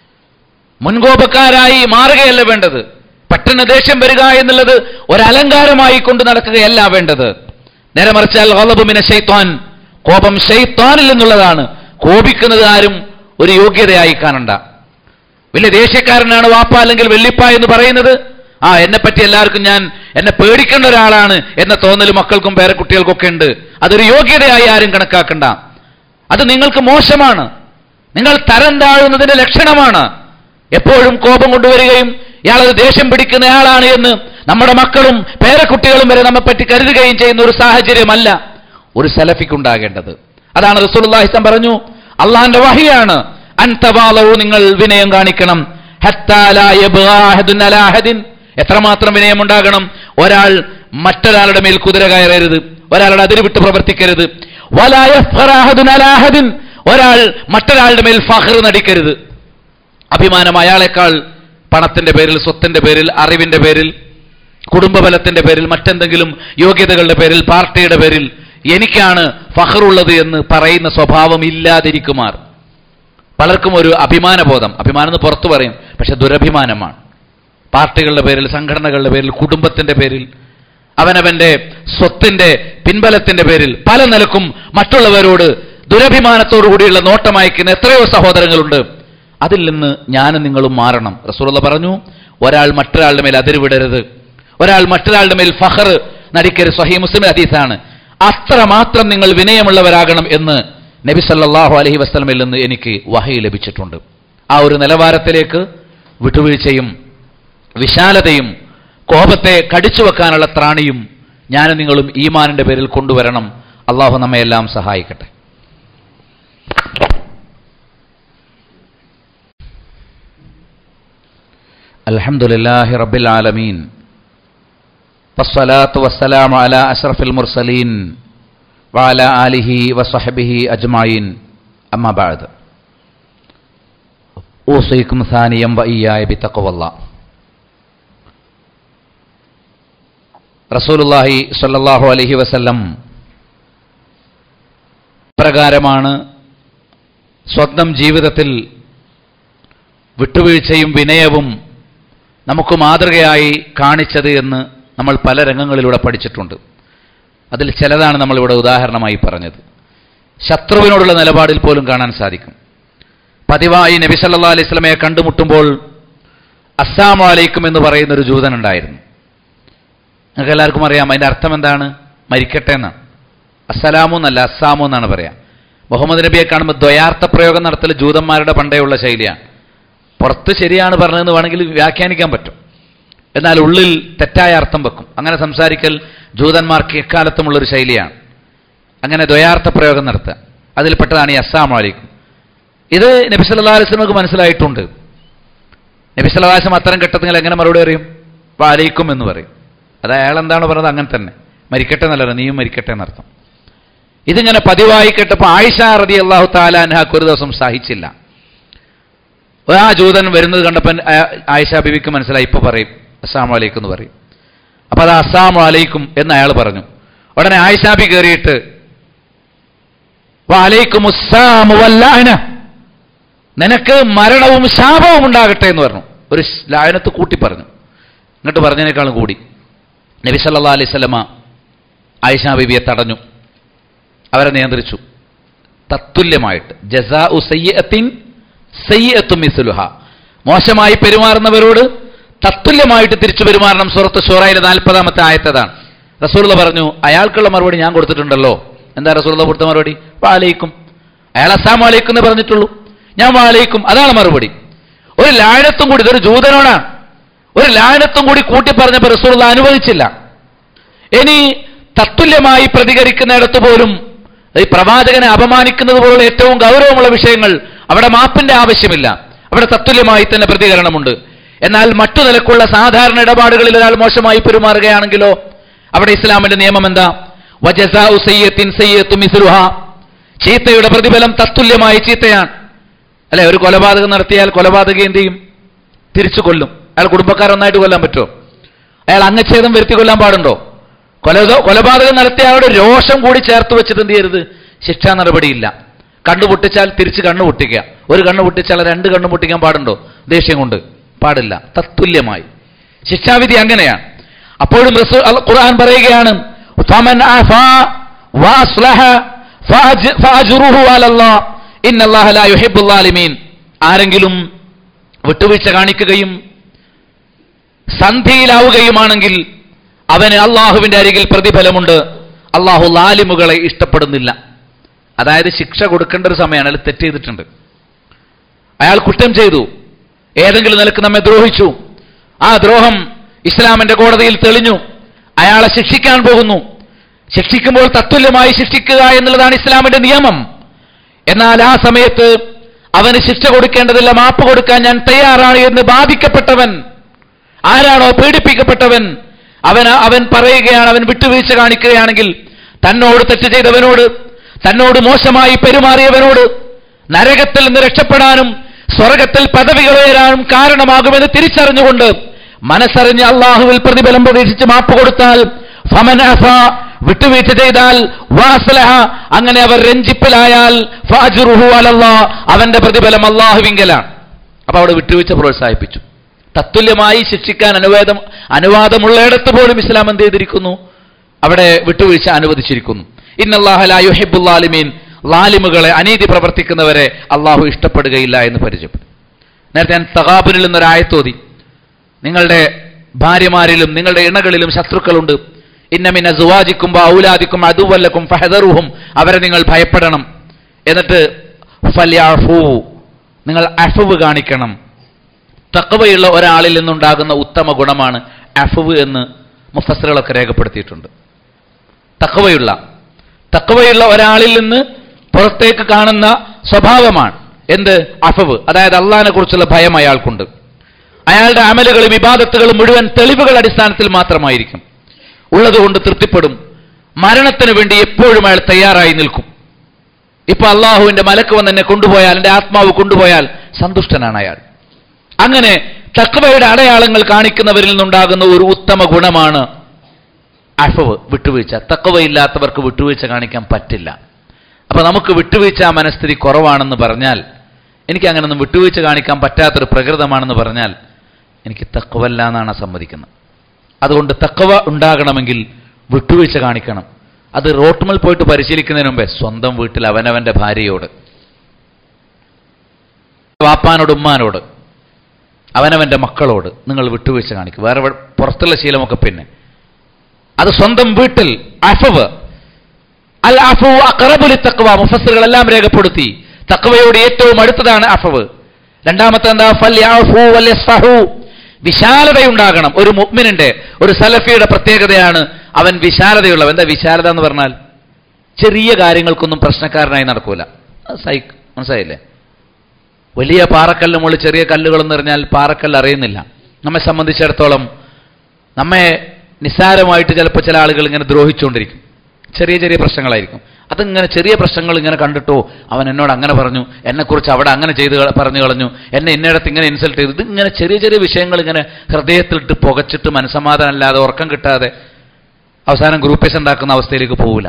മുൻകോപക്കാരായി മാറുകയല്ല വേണ്ടത് പെട്ടെന്ന് ദേഷ്യം വരിക എന്നുള്ളത് ഒരലങ്കാരമായി കൊണ്ട് നടക്കുകയല്ല വേണ്ടത് നേരെ മറിച്ചാൽ ഗളബുമിന ഷെയ്ത്താൻ കോപം ഷെയ്ത്താനിൽ നിന്നുള്ളതാണ് കോപിക്കുന്നത് ആരും ഒരു യോഗ്യതയായി കാണണ്ട വലിയ ദേഷ്യക്കാരനാണ് വാപ്പ അല്ലെങ്കിൽ വെള്ളിപ്പ എന്ന് പറയുന്നത് ആ എന്നെ പറ്റി എല്ലാവർക്കും ഞാൻ എന്നെ പേടിക്കേണ്ട ഒരാളാണ് എന്ന തോന്നൽ മക്കൾക്കും പേരക്കുട്ടികൾക്കൊക്കെ ഉണ്ട് അതൊരു യോഗ്യതയായി ആരും കണക്കാക്കണ്ട അത് നിങ്ങൾക്ക് മോശമാണ് നിങ്ങൾ തരം താഴുന്നതിന്റെ ലക്ഷണമാണ് എപ്പോഴും കോപം കൊണ്ടുവരികയും ഇയാളത് ദേഷ്യം പിടിക്കുന്നയാളാണ് എന്ന് നമ്മുടെ മക്കളും പേരക്കുട്ടികളും വരെ നമ്മെ പറ്റി കരുതുകയും ചെയ്യുന്ന ഒരു സാഹചര്യമല്ല ഒരു സലഫിക്കുണ്ടാകേണ്ടത് അതാണ് റസൂലുള്ളാഹിസം പറഞ്ഞു അള്ളാന്റെ വഹിയാണ് അൻതവാലവും നിങ്ങൾ വിനയം കാണിക്കണം ഹത്താ ലാ യബ്ഗാ അഹദുൻ അലാ അഹദിൻ. എത്രമാത്രം വിനയം ഉണ്ടാകണം ഒരാൾ മറ്റൊരാളുടെ മേൽ കുതിര കയറരുത് ഒരാളുടെ അതിര് വിട്ട് പ്രവർത്തിക്കരുത് വലാ യഫ്ഖറ അഹദുൻ അലാ അഹദിൻ. ഒരാൾ മറ്റൊരാളുടെ മേൽ ഫഹ്ർ നടിക്കരുത് അഭിമാനം അയാളെക്കാൾ പണത്തിന്റെ പേരിൽ സ്വത്തിന്റെ പേരിൽ അറിവിന്റെ പേരിൽ കുടുംബബലത്തിന്റെ പേരിൽ മറ്റെന്തെങ്കിലും യോഗ്യതകളുടെ പേരിൽ പാർട്ടിയുടെ പേരിൽ എനിക്കാണ് ഫഹറുള്ളത് എന്ന് പറയുന്ന സ്വഭാവം ഇല്ലാതിരിക്കുമാർ പലർക്കും ഒരു അഭിമാനബോധം അഭിമാനം എന്ന് പുറത്തു പറയും പക്ഷെ ദുരഭിമാനമാണ് പാർട്ടികളുടെ പേരിൽ സംഘടനകളുടെ പേരിൽ കുടുംബത്തിന്റെ പേരിൽ അവനവന്റെ സ്വത്തിന്റെ പിൻബലത്തിന്റെ പേരിൽ പല നിലക്കും മറ്റുള്ളവരോട് ദുരഭിമാനത്തോടു കൂടിയുള്ള നോട്ടം അയക്കുന്ന എത്രയോ സഹോദരങ്ങളുണ്ട് അതിൽ നിന്ന് ഞാനും നിങ്ങളും മാറണം റസൂലുള്ള പറഞ്ഞു ഒരാൾ മറ്റൊരാളുടെ മേൽ അതിരുവിടരുത് ഒരാൾ മറ്റൊരാളുടെ മേൽ ഫഹർ നടിക്കരുത് സ്വഹീ മുസ്ലിം ഹദീസാണ് അത്രമാത്രം നിങ്ങൾ വിനയമുള്ളവരാകണം എന്ന് നബി സല്ലല്ലാഹു അലൈഹി വസ്ലമിൽ നിന്ന് എനിക്ക് വഹയി ലഭിച്ചിട്ടുണ്ട് ആ ഒരു നിലവാരത്തിലേക്ക് വിട്ടുവീഴ്ചയും വിശാലതയും കോപത്തെ കടിച്ചു വെക്കാനുള്ള ത്രാണിയും ഞാനും നിങ്ങളും ഈമാനിന്റെ പേരിൽ കൊണ്ടുവരണം അള്ളാഹു നമ്മയെല്ലാം സഹായിക്കട്ടെ അൽഹംദുലില്ലാഹി റബ്ബിൽ ആലമീൻ والصلاة والسلام على أشرف المرسلين وعلى آله وصحبه أجمعين أما بعد أوصيكم ثانيا وإياي بتقوى الله റസൂലുള്ളാഹി സ്വല്ലല്ലാഹു അലൈഹി വസല്ലം പ്രകാരമാണ് സ്വന്തം ജീവിതത്തിൽ വിട്ടുവീഴ്ചയും വിനയവും നമുക്ക് മാതൃകയായി കാണിച്ചത് എന്ന് നമ്മൾ പല രംഗങ്ങളിലൂടെ പഠിച്ചിട്ടുണ്ട് അതിൽ ചിലതാണ് നമ്മളിവിടെ ഉദാഹരണമായി പറഞ്ഞത് ശത്രുവിനോടുള്ള നിലപാടിൽ പോലും കാണാൻ സാധിക്കും പതിവായി നബി സല്ലാ അലൈഹി സ്വലമയെ കണ്ടുമുട്ടുമ്പോൾ അസ്സാമു അലൈക്കും എന്ന് പറയുന്ന ഒരു ജൂതൻ ഉണ്ടായിരുന്നു നിങ്ങൾക്ക് എല്ലാവർക്കും അറിയാം അതിന്റെ അർത്ഥം എന്താണ് മരിക്കട്ടെ എന്നാണ് അസ്സലാമു എന്നല്ല അസ്സാമു എന്നാണ് പറയാം മുഹമ്മദ് നബിയെ കാണുമ്പോൾ ദ്വയാർത്ഥ പ്രയോഗം നടത്തൽ ജൂതന്മാരുടെ പണ്ടേയുള്ള ശൈലിയാണ് പുറത്ത് ശരിയാണ് പറഞ്ഞതെന്ന് വേണമെങ്കിൽ വ്യാഖ്യാനിക്കാൻ പറ്റും എന്നാൽ ഉള്ളിൽ തെറ്റായ അർത്ഥം വെക്കും അങ്ങനെ സംസാരിക്കൽ ജൂതന്മാർക്ക് എക്കാലത്തുമുള്ളൊരു ശൈലിയാണ് അങ്ങനെ ദ്വയാർത്ഥ പ്രയോഗം നടത്തുക അതിൽപ്പെട്ടതാണ് ഈ അസ്സാം അലൈക്കും ഇത് നബി സല്ലല്ലാഹു അലൈഹി വസല്ലമക്ക് മനസ്സിലായിട്ടുണ്ട് നബി സല്ലല്ലാഹു അലൈഹി വസല്ലം അത്തരം ഘട്ടത്തിൽ എങ്ങനെ മറുപടി അറിയും വാലൈക്കും എന്ന് പറയും അത് അയാൾ എന്താണ് പറഞ്ഞത് അങ്ങനെ തന്നെ മരിക്കട്ടെ എന്നല്ല നീയും മരിക്കട്ടെ എന്നർത്ഥം ഇതിങ്ങനെ പതിവായി കേട്ടപ്പോൾ ആയിഷ റതി അള്ളാഹു താലാൻഹാക്ക് ഒരു ദിവസം സഹിച്ചില്ല ആ ജൂതൻ വരുന്നത് കണ്ടപ്പോൾ ആയിഷ ബിബിക്ക് മനസ്സിലായി ഇപ്പൊ പറയും അസ്സാം വലൈക്കും എന്ന് പറയും അപ്പൊ അത് അസ്സാം വലൈക്കും എന്ന് അയാൾ പറഞ്ഞു ഉടനെ ആയിഷാബി കയറിയിട്ട് വലൈക്കും നിനക്ക് മരണവും ശാപവും ഉണ്ടാകട്ടെ എന്ന് പറഞ്ഞു ഒരു ലായനത്ത് കൂട്ടി പറഞ്ഞു എന്നിട്ട് പറഞ്ഞതിനേക്കാളും കൂടി നബി സല്ലാ അലൈഹി സ്വലമ ആയിഷാ ബിബിയെ തടഞ്ഞു അവരെ നിയന്ത്രിച്ചു തത്തുല്യമായിട്ട് ജസാ ഉ സയ്യത്തിൻ സയ്യത്തും മിസുലുഹ മോശമായി പെരുമാറുന്നവരോട് തത്തുല്യമായിട്ട് തിരിച്ചു പെരുമാറണം സുഹൃത്ത് ഷോറയിലെ നാൽപ്പതാമത്തെ ആയത്തതാണ് റസൂള്ള പറഞ്ഞു അയാൾക്കുള്ള മറുപടി ഞാൻ കൊടുത്തിട്ടുണ്ടല്ലോ എന്താ റസൂള്ള കൊടുത്ത മറുപടി വാലയിക്കും അയാൾ അസ്സാം വാലയിക്കും എന്ന് പറഞ്ഞിട്ടുള്ളൂ ഞാൻ വാലയിക്കും അതാണ് മറുപടി ഒരു ലാഴത്തും കൂടി ഇതൊരു ജൂതനോടാണ് ഒരു ലാഴത്തും കൂടി കൂട്ടി പറഞ്ഞപ്പോൾ റസൂള്ള അനുവദിച്ചില്ല ഇനി തത്തുല്യമായി പ്രതികരിക്കുന്നിടത്ത് പോലും ഈ പ്രവാചകനെ അപമാനിക്കുന്നത് പോലുള്ള ഏറ്റവും ഗൗരവമുള്ള വിഷയങ്ങൾ അവിടെ മാപ്പിന്റെ ആവശ്യമില്ല അവിടെ തത്തുല്യമായി തന്നെ പ്രതികരണമുണ്ട് എന്നാൽ മറ്റു നിലക്കുള്ള സാധാരണ ഇടപാടുകളിൽ ഒരാൾ മോശമായി പെരുമാറുകയാണെങ്കിലോ അവിടെ ഇസ്ലാമിന്റെ നിയമം എന്താ വജസാഉ സയ്യത്തിൻ സയ്യത്തു മിസ്ലുഹ ചീത്തയുടെ പ്രതിഫലം തത്തുല്യമായ ചീത്തയാണ് അല്ലെ ഒരു കൊലപാതകം നടത്തിയാൽ കൊലപാതകം എന്ത് ചെയ്യും തിരിച്ചു കൊല്ലും അയാൾ കുടുംബക്കാരൊന്നായിട്ട് കൊല്ലാൻ പറ്റുമോ അയാൾ അംഗച്ഛേദം വരുത്തി കൊല്ലാൻ പാടുണ്ടോ കൊല കൊലപാതകം നടത്തിയ ആളുടെ രോഷം കൂടി ചേർത്ത് വെച്ചിട്ട് എന്ത് ചെയ്യരുത് ശിക്ഷാ നടപടിയില്ല കണ്ണു പൊട്ടിച്ചാൽ തിരിച്ച് കണ്ണു പൊട്ടിക്കുക ഒരു കണ്ണു പൊട്ടിച്ചാൽ രണ്ട് കണ്ണു പൊട്ടിക്കാൻ പാടുണ്ടോ ദേഷ്യം കൊണ്ട് പാടില്ല തത്തുല്യമായി ശിക്ഷാവിധി അങ്ങനെയാണ് അപ്പോഴും റസൂൽ അൽ- ഖുർആൻ പറയുകയാണ് ഫമൻ ആഫാ വഅസ്ലഹ ഫഅജ്- ഫഅജ്റുഹു അലല്ലാഹ് ഇന്നല്ലാഹ ലാ യുഹിബ്ബുൽ ളാലിമീൻ ആരെങ്കിലും വിട്ടുവീഴ്ച കാണിക്കുകയും സന്ധിയിലാവുകയുമാണെങ്കിൽ അവന് അള്ളാഹുവിന്റെ അരികിൽ പ്രതിഫലമുണ്ട് അള്ളാഹു ലാലിമുകളെ ഇഷ്ടപ്പെടുന്നില്ല അതായത് ശിക്ഷ കൊടുക്കേണ്ട ഒരു സമയമാണ് അയാൾ തെറ്റ് ചെയ്തിട്ടുണ്ട് അയാൾ കുറ്റം ചെയ്തു ഏതെങ്കിലും നിലക്ക് നമ്മെ ദ്രോഹിച്ചു ആ ദ്രോഹം ഇസ്ലാമിന്റെ കോടതിയിൽ തെളിഞ്ഞു അയാളെ ശിക്ഷിക്കാൻ പോകുന്നു ശിക്ഷിക്കുമ്പോൾ തത്തുല്യമായി ശിക്ഷിക്കുക എന്നുള്ളതാണ് ഇസ്ലാമിന്റെ നിയമം എന്നാൽ ആ സമയത്ത് അവന് ശിക്ഷ കൊടുക്കേണ്ടതില്ല മാപ്പ് കൊടുക്കാൻ ഞാൻ തയ്യാറാണ് എന്ന് ബാധിക്കപ്പെട്ടവൻ ആരാണോ പീഡിപ്പിക്കപ്പെട്ടവൻ അവൻ അവൻ പറയുകയാണ് അവൻ വിട്ടുവീഴ്ച കാണിക്കുകയാണെങ്കിൽ തന്നോട് തെറ്റ് ചെയ്തവനോട് തന്നോട് മോശമായി പെരുമാറിയവനോട് നരകത്തിൽ നിന്ന് രക്ഷപ്പെടാനും സ്വർഗത്തിൽ പദവികൾ ഉയരാനും കാരണമാകുമെന്ന് തിരിച്ചറിഞ്ഞുകൊണ്ട് മനസ്സറിഞ്ഞ് അള്ളാഹുവിൽ പ്രതിഫലം പ്രതീക്ഷിച്ച് മാപ്പ് കൊടുത്താൽ ഫമൻ അഫ വിട്ടുവീഴ്ച ചെയ്താൽ വാസലഹ അങ്ങനെ അവർ രഞ്ജിപ്പിലായാൽ ഫാജുറുഹു അലല്ലാ അവന്റെ പ്രതിഫലം അള്ളാഹുവിങ്കലാണ് അപ്പൊ അവിടെ വിട്ടുവീഴ്ച പ്രോത്സാഹിപ്പിച്ചു തത്തുല്യമായി ശിക്ഷിക്കാൻ അനുവാദം അനുവാദമുള്ളയിടത്ത് പോലും ഇസ്ലാം എന്ത് ചെയ്തിരിക്കുന്നു അവിടെ വിട്ടുവീഴ്ച അനുവദിച്ചിരിക്കുന്നു ഇന്നല്ലാഹുഹിബുല്ലാലിമീൻ ലാലിമുകളെ അനീതി പ്രവർത്തിക്കുന്നവരെ അള്ളാഹു ഇഷ്ടപ്പെടുകയില്ല എന്ന് പരിചയപ്പെട്ടു നേരത്തെ ഞാൻ തകാബുനിൽ നിന്നൊരായത്തോതി നിങ്ങളുടെ ഭാര്യമാരിലും നിങ്ങളുടെ ഇണകളിലും ശത്രുക്കളുണ്ട് ഇന്നമിന സുവാജിക്കും ഔലാദിക്കും അതുവല്ലക്കും ഫഹദറുഹും അവരെ നിങ്ങൾ ഭയപ്പെടണം എന്നിട്ട് ഫല്യാഫൂ നിങ്ങൾ അഫവ് കാണിക്കണം തക്കവയുള്ള ഒരാളിൽ നിന്നുണ്ടാകുന്ന ഉത്തമ ഗുണമാണ് അഫവ് എന്ന് മുഫസറുകളൊക്കെ രേഖപ്പെടുത്തിയിട്ടുണ്ട് തക്കവയുള്ള തക്കവയുള്ള ഒരാളിൽ നിന്ന് പുറത്തേക്ക് കാണുന്ന സ്വഭാവമാണ് എന്ത് അഫവ് അതായത് അള്ളാഹിനെ കുറിച്ചുള്ള ഭയം അയാൾക്കുണ്ട് അയാളുടെ അമലുകളും വിവാദത്തുകളും മുഴുവൻ തെളിവുകൾ അടിസ്ഥാനത്തിൽ മാത്രമായിരിക്കും ഉള്ളതുകൊണ്ട് തൃപ്തിപ്പെടും മരണത്തിന് വേണ്ടി എപ്പോഴും അയാൾ തയ്യാറായി നിൽക്കും ഇപ്പൊ അള്ളാഹുവിന്റെ മലക്ക് വന്ന് എന്നെ കൊണ്ടുപോയാൽ എന്റെ ആത്മാവ് കൊണ്ടുപോയാൽ സന്തുഷ്ടനാണ് അയാൾ അങ്ങനെ തക്വയുടെ അടയാളങ്ങൾ കാണിക്കുന്നവരിൽ നിന്നുണ്ടാകുന്ന ഒരു ഉത്തമ ഗുണമാണ് അഫവ് വിട്ടുവീഴ്ച തക്കവയില്ലാത്തവർക്ക് വിട്ടുവീഴ്ച കാണിക്കാൻ പറ്റില്ല അപ്പൊ നമുക്ക് വിട്ടുവീഴ്ച മനസ്ഥിതി കുറവാണെന്ന് പറഞ്ഞാൽ എനിക്ക് അങ്ങനൊന്നും വിട്ടുവീഴ്ച കാണിക്കാൻ പറ്റാത്തൊരു പ്രകൃതമാണെന്ന് പറഞ്ഞാൽ എനിക്ക് തക്കവല്ല എന്നാണ് സമ്മതിക്കുന്നത് അതുകൊണ്ട് തക്കവ ഉണ്ടാകണമെങ്കിൽ വിട്ടുവീഴ്ച കാണിക്കണം അത് റോട്ടുമൽ പോയിട്ട് പരിശീലിക്കുന്നതിന് മുമ്പേ സ്വന്തം വീട്ടിൽ അവനവന്റെ ഭാര്യയോട് വാപ്പാനോട് ഉമ്മാനോട് അവനവന്റെ മക്കളോട് നിങ്ങൾ വിട്ടുവീഴ്ച കാണിക്കും വേറെ വ- പുറത്തുള്ള ശീലമൊക്കെ പിന്നെ അത് സ്വന്തം വീട്ടിൽ അഫവ് അൽ അഫു അക്റബുലി തക്വ മുഫസ്സറുകളെല്ലാം രേഖപ്പെടുത്തി തക്വയോട് ഏറ്റവും അടുത്തതാണ് അഫവ് രണ്ടാമത്തെ എന്താ ഫല്യാഫു വല്യസ്ഫഹു വിശാലതയുണ്ടാകണം ഒരു മുഅ്മിനിന്റെ ഒരു സലഫിയുടെ പ്രത്യേകതയാണ് അവൻ വിശാലതയുള്ളവൻ എന്താ വിശാലത എന്ന് പറഞ്ഞാൽ ചെറിയ കാര്യങ്ങൾക്കൊന്നും പ്രശ്നക്കാരനായി നടക്കൂല അത് സൈക്ക് മനസ്സിലായില്ലേ വലിയ പാറക്കല്ലിന് മുകളിൽ ചെറിയ കല്ലുകളെന്ന് പറഞ്ഞാൽ പാറക്കല്ല് അറിയുന്നില്ല നമ്മെ സംബന്ധിച്ചിടത്തോളം നമ്മെ നിസ്സാരമായിട്ട് ചിലപ്പോൾ ചില ആളുകൾ ഇങ്ങനെ ദ്രോഹിച്ചുകൊണ്ടിരിക്കും ചെറിയ ചെറിയ പ്രശ്നങ്ങളായിരിക്കും അതിങ്ങനെ ചെറിയ പ്രശ്നങ്ങൾ ഇങ്ങനെ കണ്ടിട്ടോ അവൻ എന്നോട് അങ്ങനെ പറഞ്ഞു എന്നെക്കുറിച്ച് അവിടെ അങ്ങനെ ചെയ്ത് കള- പറഞ്ഞു കളഞ്ഞു എന്നെ ഇന്നിടത്ത് ഇങ്ങനെ ഇൻസൾട്ട് ചെയ്തു ഇത് ഇങ്ങനെ ചെറിയ ചെറിയ വിഷയങ്ങൾ ഇങ്ങനെ ഹൃദയത്തിലിട്ട് പുകച്ചിട്ട് മനസ്സമാധാനം ഇല്ലാതെ ഉറക്കം കിട്ടാതെ അവസാനം ഗ്രൂപ്പേസ് ഉണ്ടാക്കുന്ന അവസ്ഥയിലേക്ക് പോവില്ല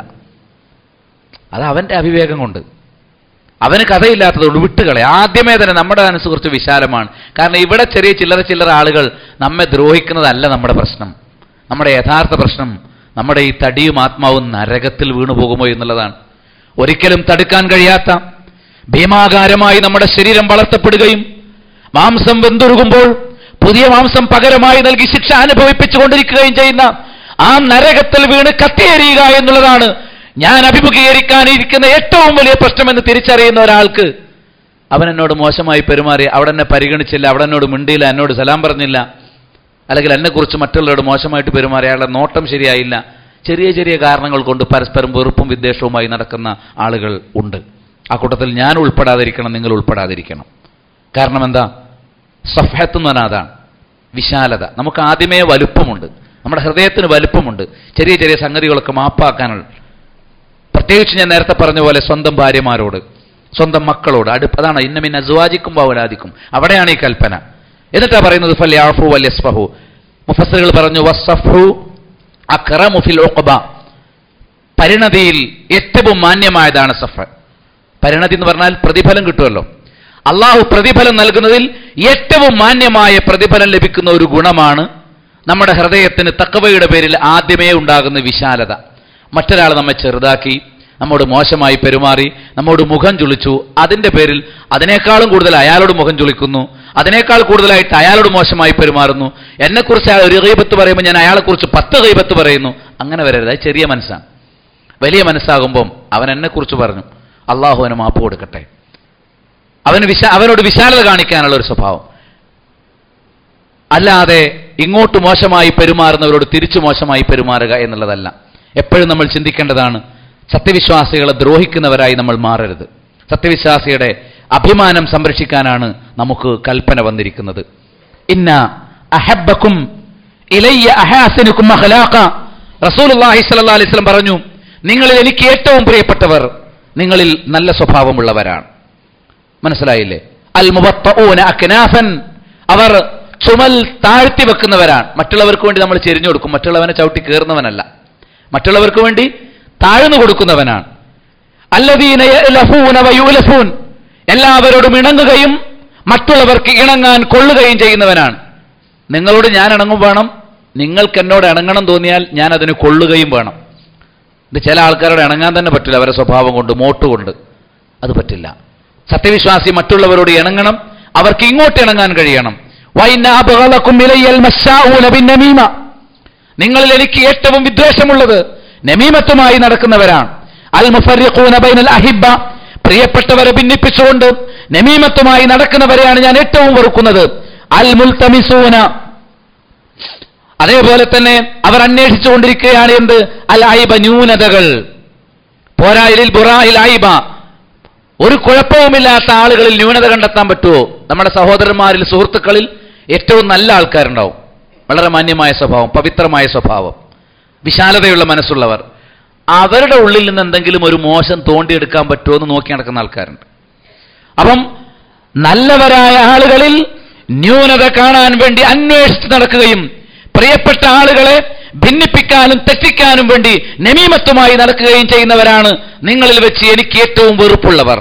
അത് അവന്റെ അവിവേകം കൊണ്ട് അവന് കഥയില്ലാത്തതുകൊണ്ട് വിട്ടുകളെ ആദ്യമേ തന്നെ നമ്മുടെ മനസ്സ് കുറച്ച് വിശാലമാണ് കാരണം ഇവിടെ ചെറിയ ചില്ലറ ചില്ലറ ആളുകൾ നമ്മെ ദ്രോഹിക്കുന്നതല്ല നമ്മുടെ പ്രശ്നം നമ്മുടെ യഥാർത്ഥ പ്രശ്നം നമ്മുടെ ഈ തടിയും ആത്മാവും നരകത്തിൽ വീണു പോകുമോ എന്നുള്ളതാണ് ഒരിക്കലും തടുക്കാൻ കഴിയാത്ത ഭീമാകാരമായി നമ്മുടെ ശരീരം വളർത്തപ്പെടുകയും മാംസം വെന്തുരുകുമ്പോൾ പുതിയ മാംസം പകരമായി നൽകി ശിക്ഷ അനുഭവിപ്പിച്ചുകൊണ്ടിരിക്കുകയും ചെയ്യുന്ന ആ നരകത്തിൽ വീണ് കത്തിയെറിയുക എന്നുള്ളതാണ് ഞാൻ അഭിമുഖീകരിക്കാനിരിക്കുന്ന ഏറ്റവും വലിയ പ്രശ്നമെന്ന് തിരിച്ചറിയുന്ന ഒരാൾക്ക് അവൻ എന്നോട് മോശമായി പെരുമാറി അവിടെ എന്നെ പരിഗണിച്ചില്ല അവിടെ എന്നോട് മിണ്ടിയില്ല എന്നോട് സലാം പറഞ്ഞില്ല അല്ലെങ്കിൽ എന്നെക്കുറിച്ച് മറ്റുള്ളവരോട് മോശമായിട്ട് പെരുമാറി അയാളുടെ നോട്ടം ശരിയായില്ല ചെറിയ ചെറിയ കാരണങ്ങൾ കൊണ്ട് പരസ്പരം വെറുപ്പും വിദ്വേഷവുമായി നടക്കുന്ന ആളുകൾ ഉണ്ട് ആ കൂട്ടത്തിൽ ഞാൻ ഉൾപ്പെടാതിരിക്കണം നിങ്ങൾ ഉൾപ്പെടാതിരിക്കണം കാരണം എന്താ സഫഹത്ത് എന്ന് പറഞ്ഞാൽ അതാണ് വിശാലത നമുക്ക് ആദ്യമേ വലുപ്പമുണ്ട് നമ്മുടെ ഹൃദയത്തിന് വലുപ്പമുണ്ട് ചെറിയ ചെറിയ സംഗതികളൊക്കെ മാപ്പാക്കാനുള്ള പ്രത്യേകിച്ച് ഞാൻ നേരത്തെ പറഞ്ഞ പോലെ സ്വന്തം ഭാര്യമാരോട് സ്വന്തം മക്കളോട് അടുപ്പ് അതാണ് ഇന്നമിൻ അസുവാജിക്കും ബാവലാദിക്കും അവിടെയാണ് ഈ കൽപ്പന എന്നിട്ടാ പറയുന്നത് ഫൽ യാഫു വൽ യസ്ഫഹു മുഫസ്സറുകൾ പറഞ്ഞു വസ്സഫു അക്റമു ഫിൽ ഉഖബ പരിണതിയിൽ ഏറ്റവും മാന്യമായതാണ് സഫ പരിണതി എന്ന് പറഞ്ഞാൽ പ്രതിഫലം കിട്ടുമല്ലോ അള്ളാഹു പ്രതിഫലം നൽകുന്നതിൽ ഏറ്റവും മാന്യമായ പ്രതിഫലം ലഭിക്കുന്ന ഒരു ഗുണമാണ് നമ്മുടെ ഹൃദയത്തിന് തക്കവയുടെ പേരിൽ ആദ്യമേ ഉണ്ടാകുന്ന വിശാലത മറ്റൊരാൾ നമ്മെ ചെറുതാക്കി നമ്മോട് മോശമായി പെരുമാറി നമ്മോട് മുഖം ചുളിച്ചു അതിന്റെ പേരിൽ അതിനേക്കാളും കൂടുതൽ അയാളോട് മുഖം ചുളിക്കുന്നു അതിനേക്കാൾ കൂടുതലായിട്ട് അയാളോട് മോശമായി പെരുമാറുന്നു എന്നെക്കുറിച്ച് അയാൾ ഒരു ഗൈബത്ത് പറയുമ്പോൾ ഞാൻ അയാളെക്കുറിച്ച് പത്ത് ഗൈബത്ത് പറയുന്നു അങ്ങനെ വരരുത് അത് ചെറിയ മനസ്സാണ് വലിയ മനസ്സാകുമ്പം അവൻ എന്നെക്കുറിച്ച് പറഞ്ഞു അള്ളാഹു അവന് മാപ്പ് കൊടുക്കട്ടെ അവന് വിശാ അവനോട് വിശാലത കാണിക്കാനുള്ള ഒരു സ്വഭാവം അല്ലാതെ ഇങ്ങോട്ട് മോശമായി പെരുമാറുന്നവരോട് തിരിച്ചു മോശമായി പെരുമാറുക എന്നുള്ളതല്ല എപ്പോഴും നമ്മൾ ചിന്തിക്കേണ്ടതാണ് സത്യവിശ്വാസികളെ ദ്രോഹിക്കുന്നവരായി നമ്മൾ മാറരുത് സത്യവിശ്വാസിയുടെ അഭിമാനം സംരക്ഷിക്കാനാണ് നമുക്ക് കൽപ്പന വന്നിരിക്കുന്നത് ഇന്ന അഹബക്കും ഇലയ്യ അഹാസിനുക്കും അഖലാഖ റസൂലുള്ളാഹി സ്വല്ലല്ലാഹി അലൈഹി വസല്ലം പറഞ്ഞു നിങ്ങളിൽ എനിക്ക് ഏറ്റവും പ്രിയപ്പെട്ടവർ നിങ്ങളിൽ നല്ല സ്വഭാവമുള്ളവരാണ് മനസ്സിലായില്ലേ അൽ മുബത്തഊന അക്നാഫൻ അവർ ചുമൽ താഴ്ത്തി വെക്കുന്നവരാണ് മറ്റുള്ളവർക്ക് വേണ്ടി നമ്മൾ ചെരിഞ്ഞു കൊടുക്കും മറ്റുള്ളവനെ ചവിട്ടി കയറുന്നവനല്ല മറ്റുള്ളവർക്ക് വേണ്ടി താഴ്ന്നു കൊടുക്കുന്നവനാണ് അല്ലദീന യഅലഫൂന വയുലഫൂൻ എല്ലാവരോടും ഇണങ്ങുകയും മറ്റുള്ളവർക്ക് ഇണങ്ങാൻ കൊള്ളുകയും ചെയ്യുന്നവനാണ് നിങ്ങളോട് ഞാൻ ഇണങ്ങും വേണം നിങ്ങൾക്ക് എന്നോട് ഇണങ്ങണം തോന്നിയാൽ ഞാൻ അതിന് കൊള്ളുകയും വേണം ഇത് ചില ആൾക്കാരോട് ഇണങ്ങാൻ തന്നെ പറ്റില്ല അവരുടെ സ്വഭാവം കൊണ്ട് മോട്ട് കൊണ്ട് അത് പറ്റില്ല സത്യവിശ്വാസി മറ്റുള്ളവരോട് ഇണങ്ങണം അവർക്ക് ഇങ്ങോട്ട് ഇണങ്ങാൻ കഴിയണം വൈന അബ്ഗളകും ഇലയ്യൽ മശ്ശാഊന ബിന്നമീമ നിങ്ങളിൽ എനിക്ക് ഏറ്റവും വിദ്വേഷമുള്ളത് നമീമത്തുമായി നടക്കുന്നവരാണ് അൽ മുഫറിഖൂന ബൈനൽ അഹിബ്ബ പ്രിയപ്പെട്ടവരെ ഭിന്നിപ്പിച്ചുകൊണ്ട് നമീമത്തുമായി നടക്കുന്നവരെയാണ് ഞാൻ ഏറ്റവും വെറുക്കുന്നത് അൽ മുൽത്തമിസൂന അതേപോലെ തന്നെ അവർ അന്വേഷിച്ചുകൊണ്ടിരിക്കുകയാണ് എന്ത് അൽ ഐബ ന്യൂനതകൾ പോരായിലിൽ ബുറായിൽ ഐബ ഒരു കുഴപ്പവുമില്ലാത്ത ആളുകളിൽ ന്യൂനത കണ്ടെത്താൻ പറ്റുമോ നമ്മുടെ സഹോദരന്മാരിൽ സുഹൃത്തുക്കളിൽ ഏറ്റവും നല്ല ആൾക്കാരുണ്ടാവും വളരെ മാന്യമായ സ്വഭാവം പവിത്രമായ സ്വഭാവം വിശാലതയുള്ള മനസ്സുള്ളവർ അവരുടെ ഉള്ളിൽ നിന്ന് എന്തെങ്കിലും ഒരു മോശം തോണ്ടിയെടുക്കാൻ പറ്റുമോ എന്ന് നോക്കി നടക്കുന്ന ആൾക്കാരുണ്ട് അപ്പം നല്ലവരായ ആളുകളിൽ ന്യൂനത കാണാൻ വേണ്ടി അന്വേഷിച്ച് നടക്കുകയും പ്രിയപ്പെട്ട ആളുകളെ ഭിന്നിപ്പിക്കാനും തെറ്റിക്കാനും വേണ്ടി നമീമത്വമായി നടക്കുകയും ചെയ്യുന്നവരാണ് നിങ്ങളിൽ വെച്ച് എനിക്ക് ഏറ്റവും വെറുപ്പുള്ളവർ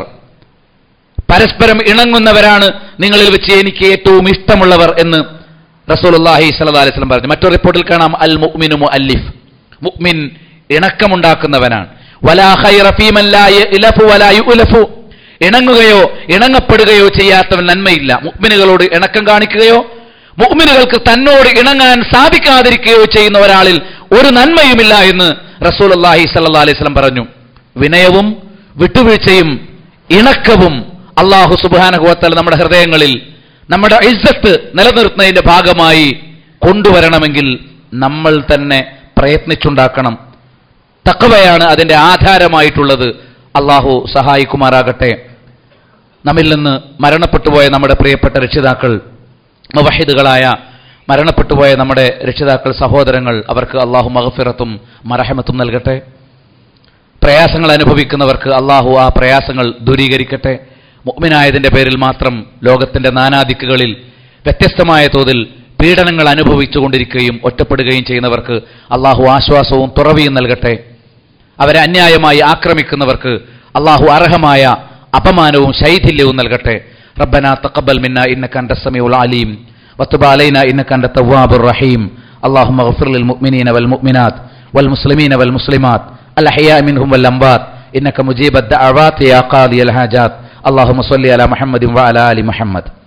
പരസ്പരം ഇണങ്ങുന്നവരാണ് നിങ്ങളിൽ വെച്ച് എനിക്ക് ഏറ്റവും ഇഷ്ടമുള്ളവർ എന്ന് റസൂലുള്ളാഹി സ്വല്ലല്ലാഹി അലൈഹി വസല്ലം പറഞ്ഞു മറ്റൊരു റിപ്പോർട്ടിൽ കാണാം അൽ മുഅ്മിനു മുഅല്ലിഫ് മുഅ്മിൻ ഇണക്കമുണ്ടാക്കുന്നവനാണ് വലാ ഖൈറ ഫീമൻ ലാ യഅലഫു വലാ യുഅലഫു ഇണങ്ങുകയോ ഇണങ്ങപ്പെടുകയോ ചെയ്യാത്തവൻ നന്മയില്ല മുഅ്മിനുകളോട് ഇണക്കം കാണിക്കുകയോ മുഅ്മിനുകൾക്ക് തന്നോട് ഇണങ്ങാൻ സാധിക്കാതിരിക്കുകയോ ചെയ്യുന്ന ഒരാളിൽ ഒരു നന്മയുമില്ല എന്ന് റസൂലുള്ളാഹി സ്വല്ലല്ലാഹി അലൈഹി വസല്ലം പറഞ്ഞു വിനയവും വിട്ടുവീഴ്ചയും ഇണക്കവും അള്ളാഹു സുബാനഹുവത്തല നമ്മുടെ ഹൃദയങ്ങളിൽ നമ്മുടെ ഇസ്സത്ത് നിലനിർത്തുന്നതിന്റെ ഭാഗമായി കൊണ്ടുവരണമെങ്കിൽ നമ്മൾ തന്നെ പ്രയത്നിച്ചുണ്ടാക്കണം തക്കവയാണ് അതിന്റെ ആധാരമായിട്ടുള്ളത് അള്ളാഹു സഹായിക്കുമാറാകട്ടെ നമ്മിൽ നിന്ന് മരണപ്പെട്ടുപോയ നമ്മുടെ പ്രിയപ്പെട്ട രക്ഷിതാക്കൾ മുവഹിദുകളായ മരണപ്പെട്ടുപോയ നമ്മുടെ രക്ഷിതാക്കൾ സഹോദരങ്ങൾ അവർക്ക് അള്ളാഹു മഹഫിറത്തും മറഹമത്തും നൽകട്ടെ പ്രയാസങ്ങൾ അനുഭവിക്കുന്നവർക്ക് അള്ളാഹു ആ പ്രയാസങ്ങൾ ദൂരീകരിക്കട്ടെ മുഅ്മിനായതിന്റെ പേരിൽ മാത്രം ലോകത്തിന്റെ നാനാദിക്കുകളിൽ വ്യത്യസ്തമായ തോതിൽ പീഡനങ്ങൾ അനുഭവിച്ചുകൊണ്ടിരിക്കുകയും ഒറ്റപ്പെടുകയും ചെയ്യുന്നവർക്ക് അള്ളാഹു ആശ്വാസവും തുറവിയും നൽകട്ടെ അവരെ അന്യായമായി ആക്രമിക്കുന്നവർക്ക് അള്ളാഹു അർഹമായ അപമാനവും ശൈഥില്യവും നൽകട്ടെ റബ്ബന തഖബ്ബൽ മിന്ന ഇന്നക അൻത സമീഉൽ അലീം വതുബ് അലൈന ഇന്നക അൻത തവ്വാബുർ റഹീം اللهم اغفر للمؤمنين والمؤمنات والمسلمين والمسلمات الأحياء منهم والأموات إنك مجيب الدعوات يا قاضي الحاجات اللهم صل على محمد وعلى آل محمد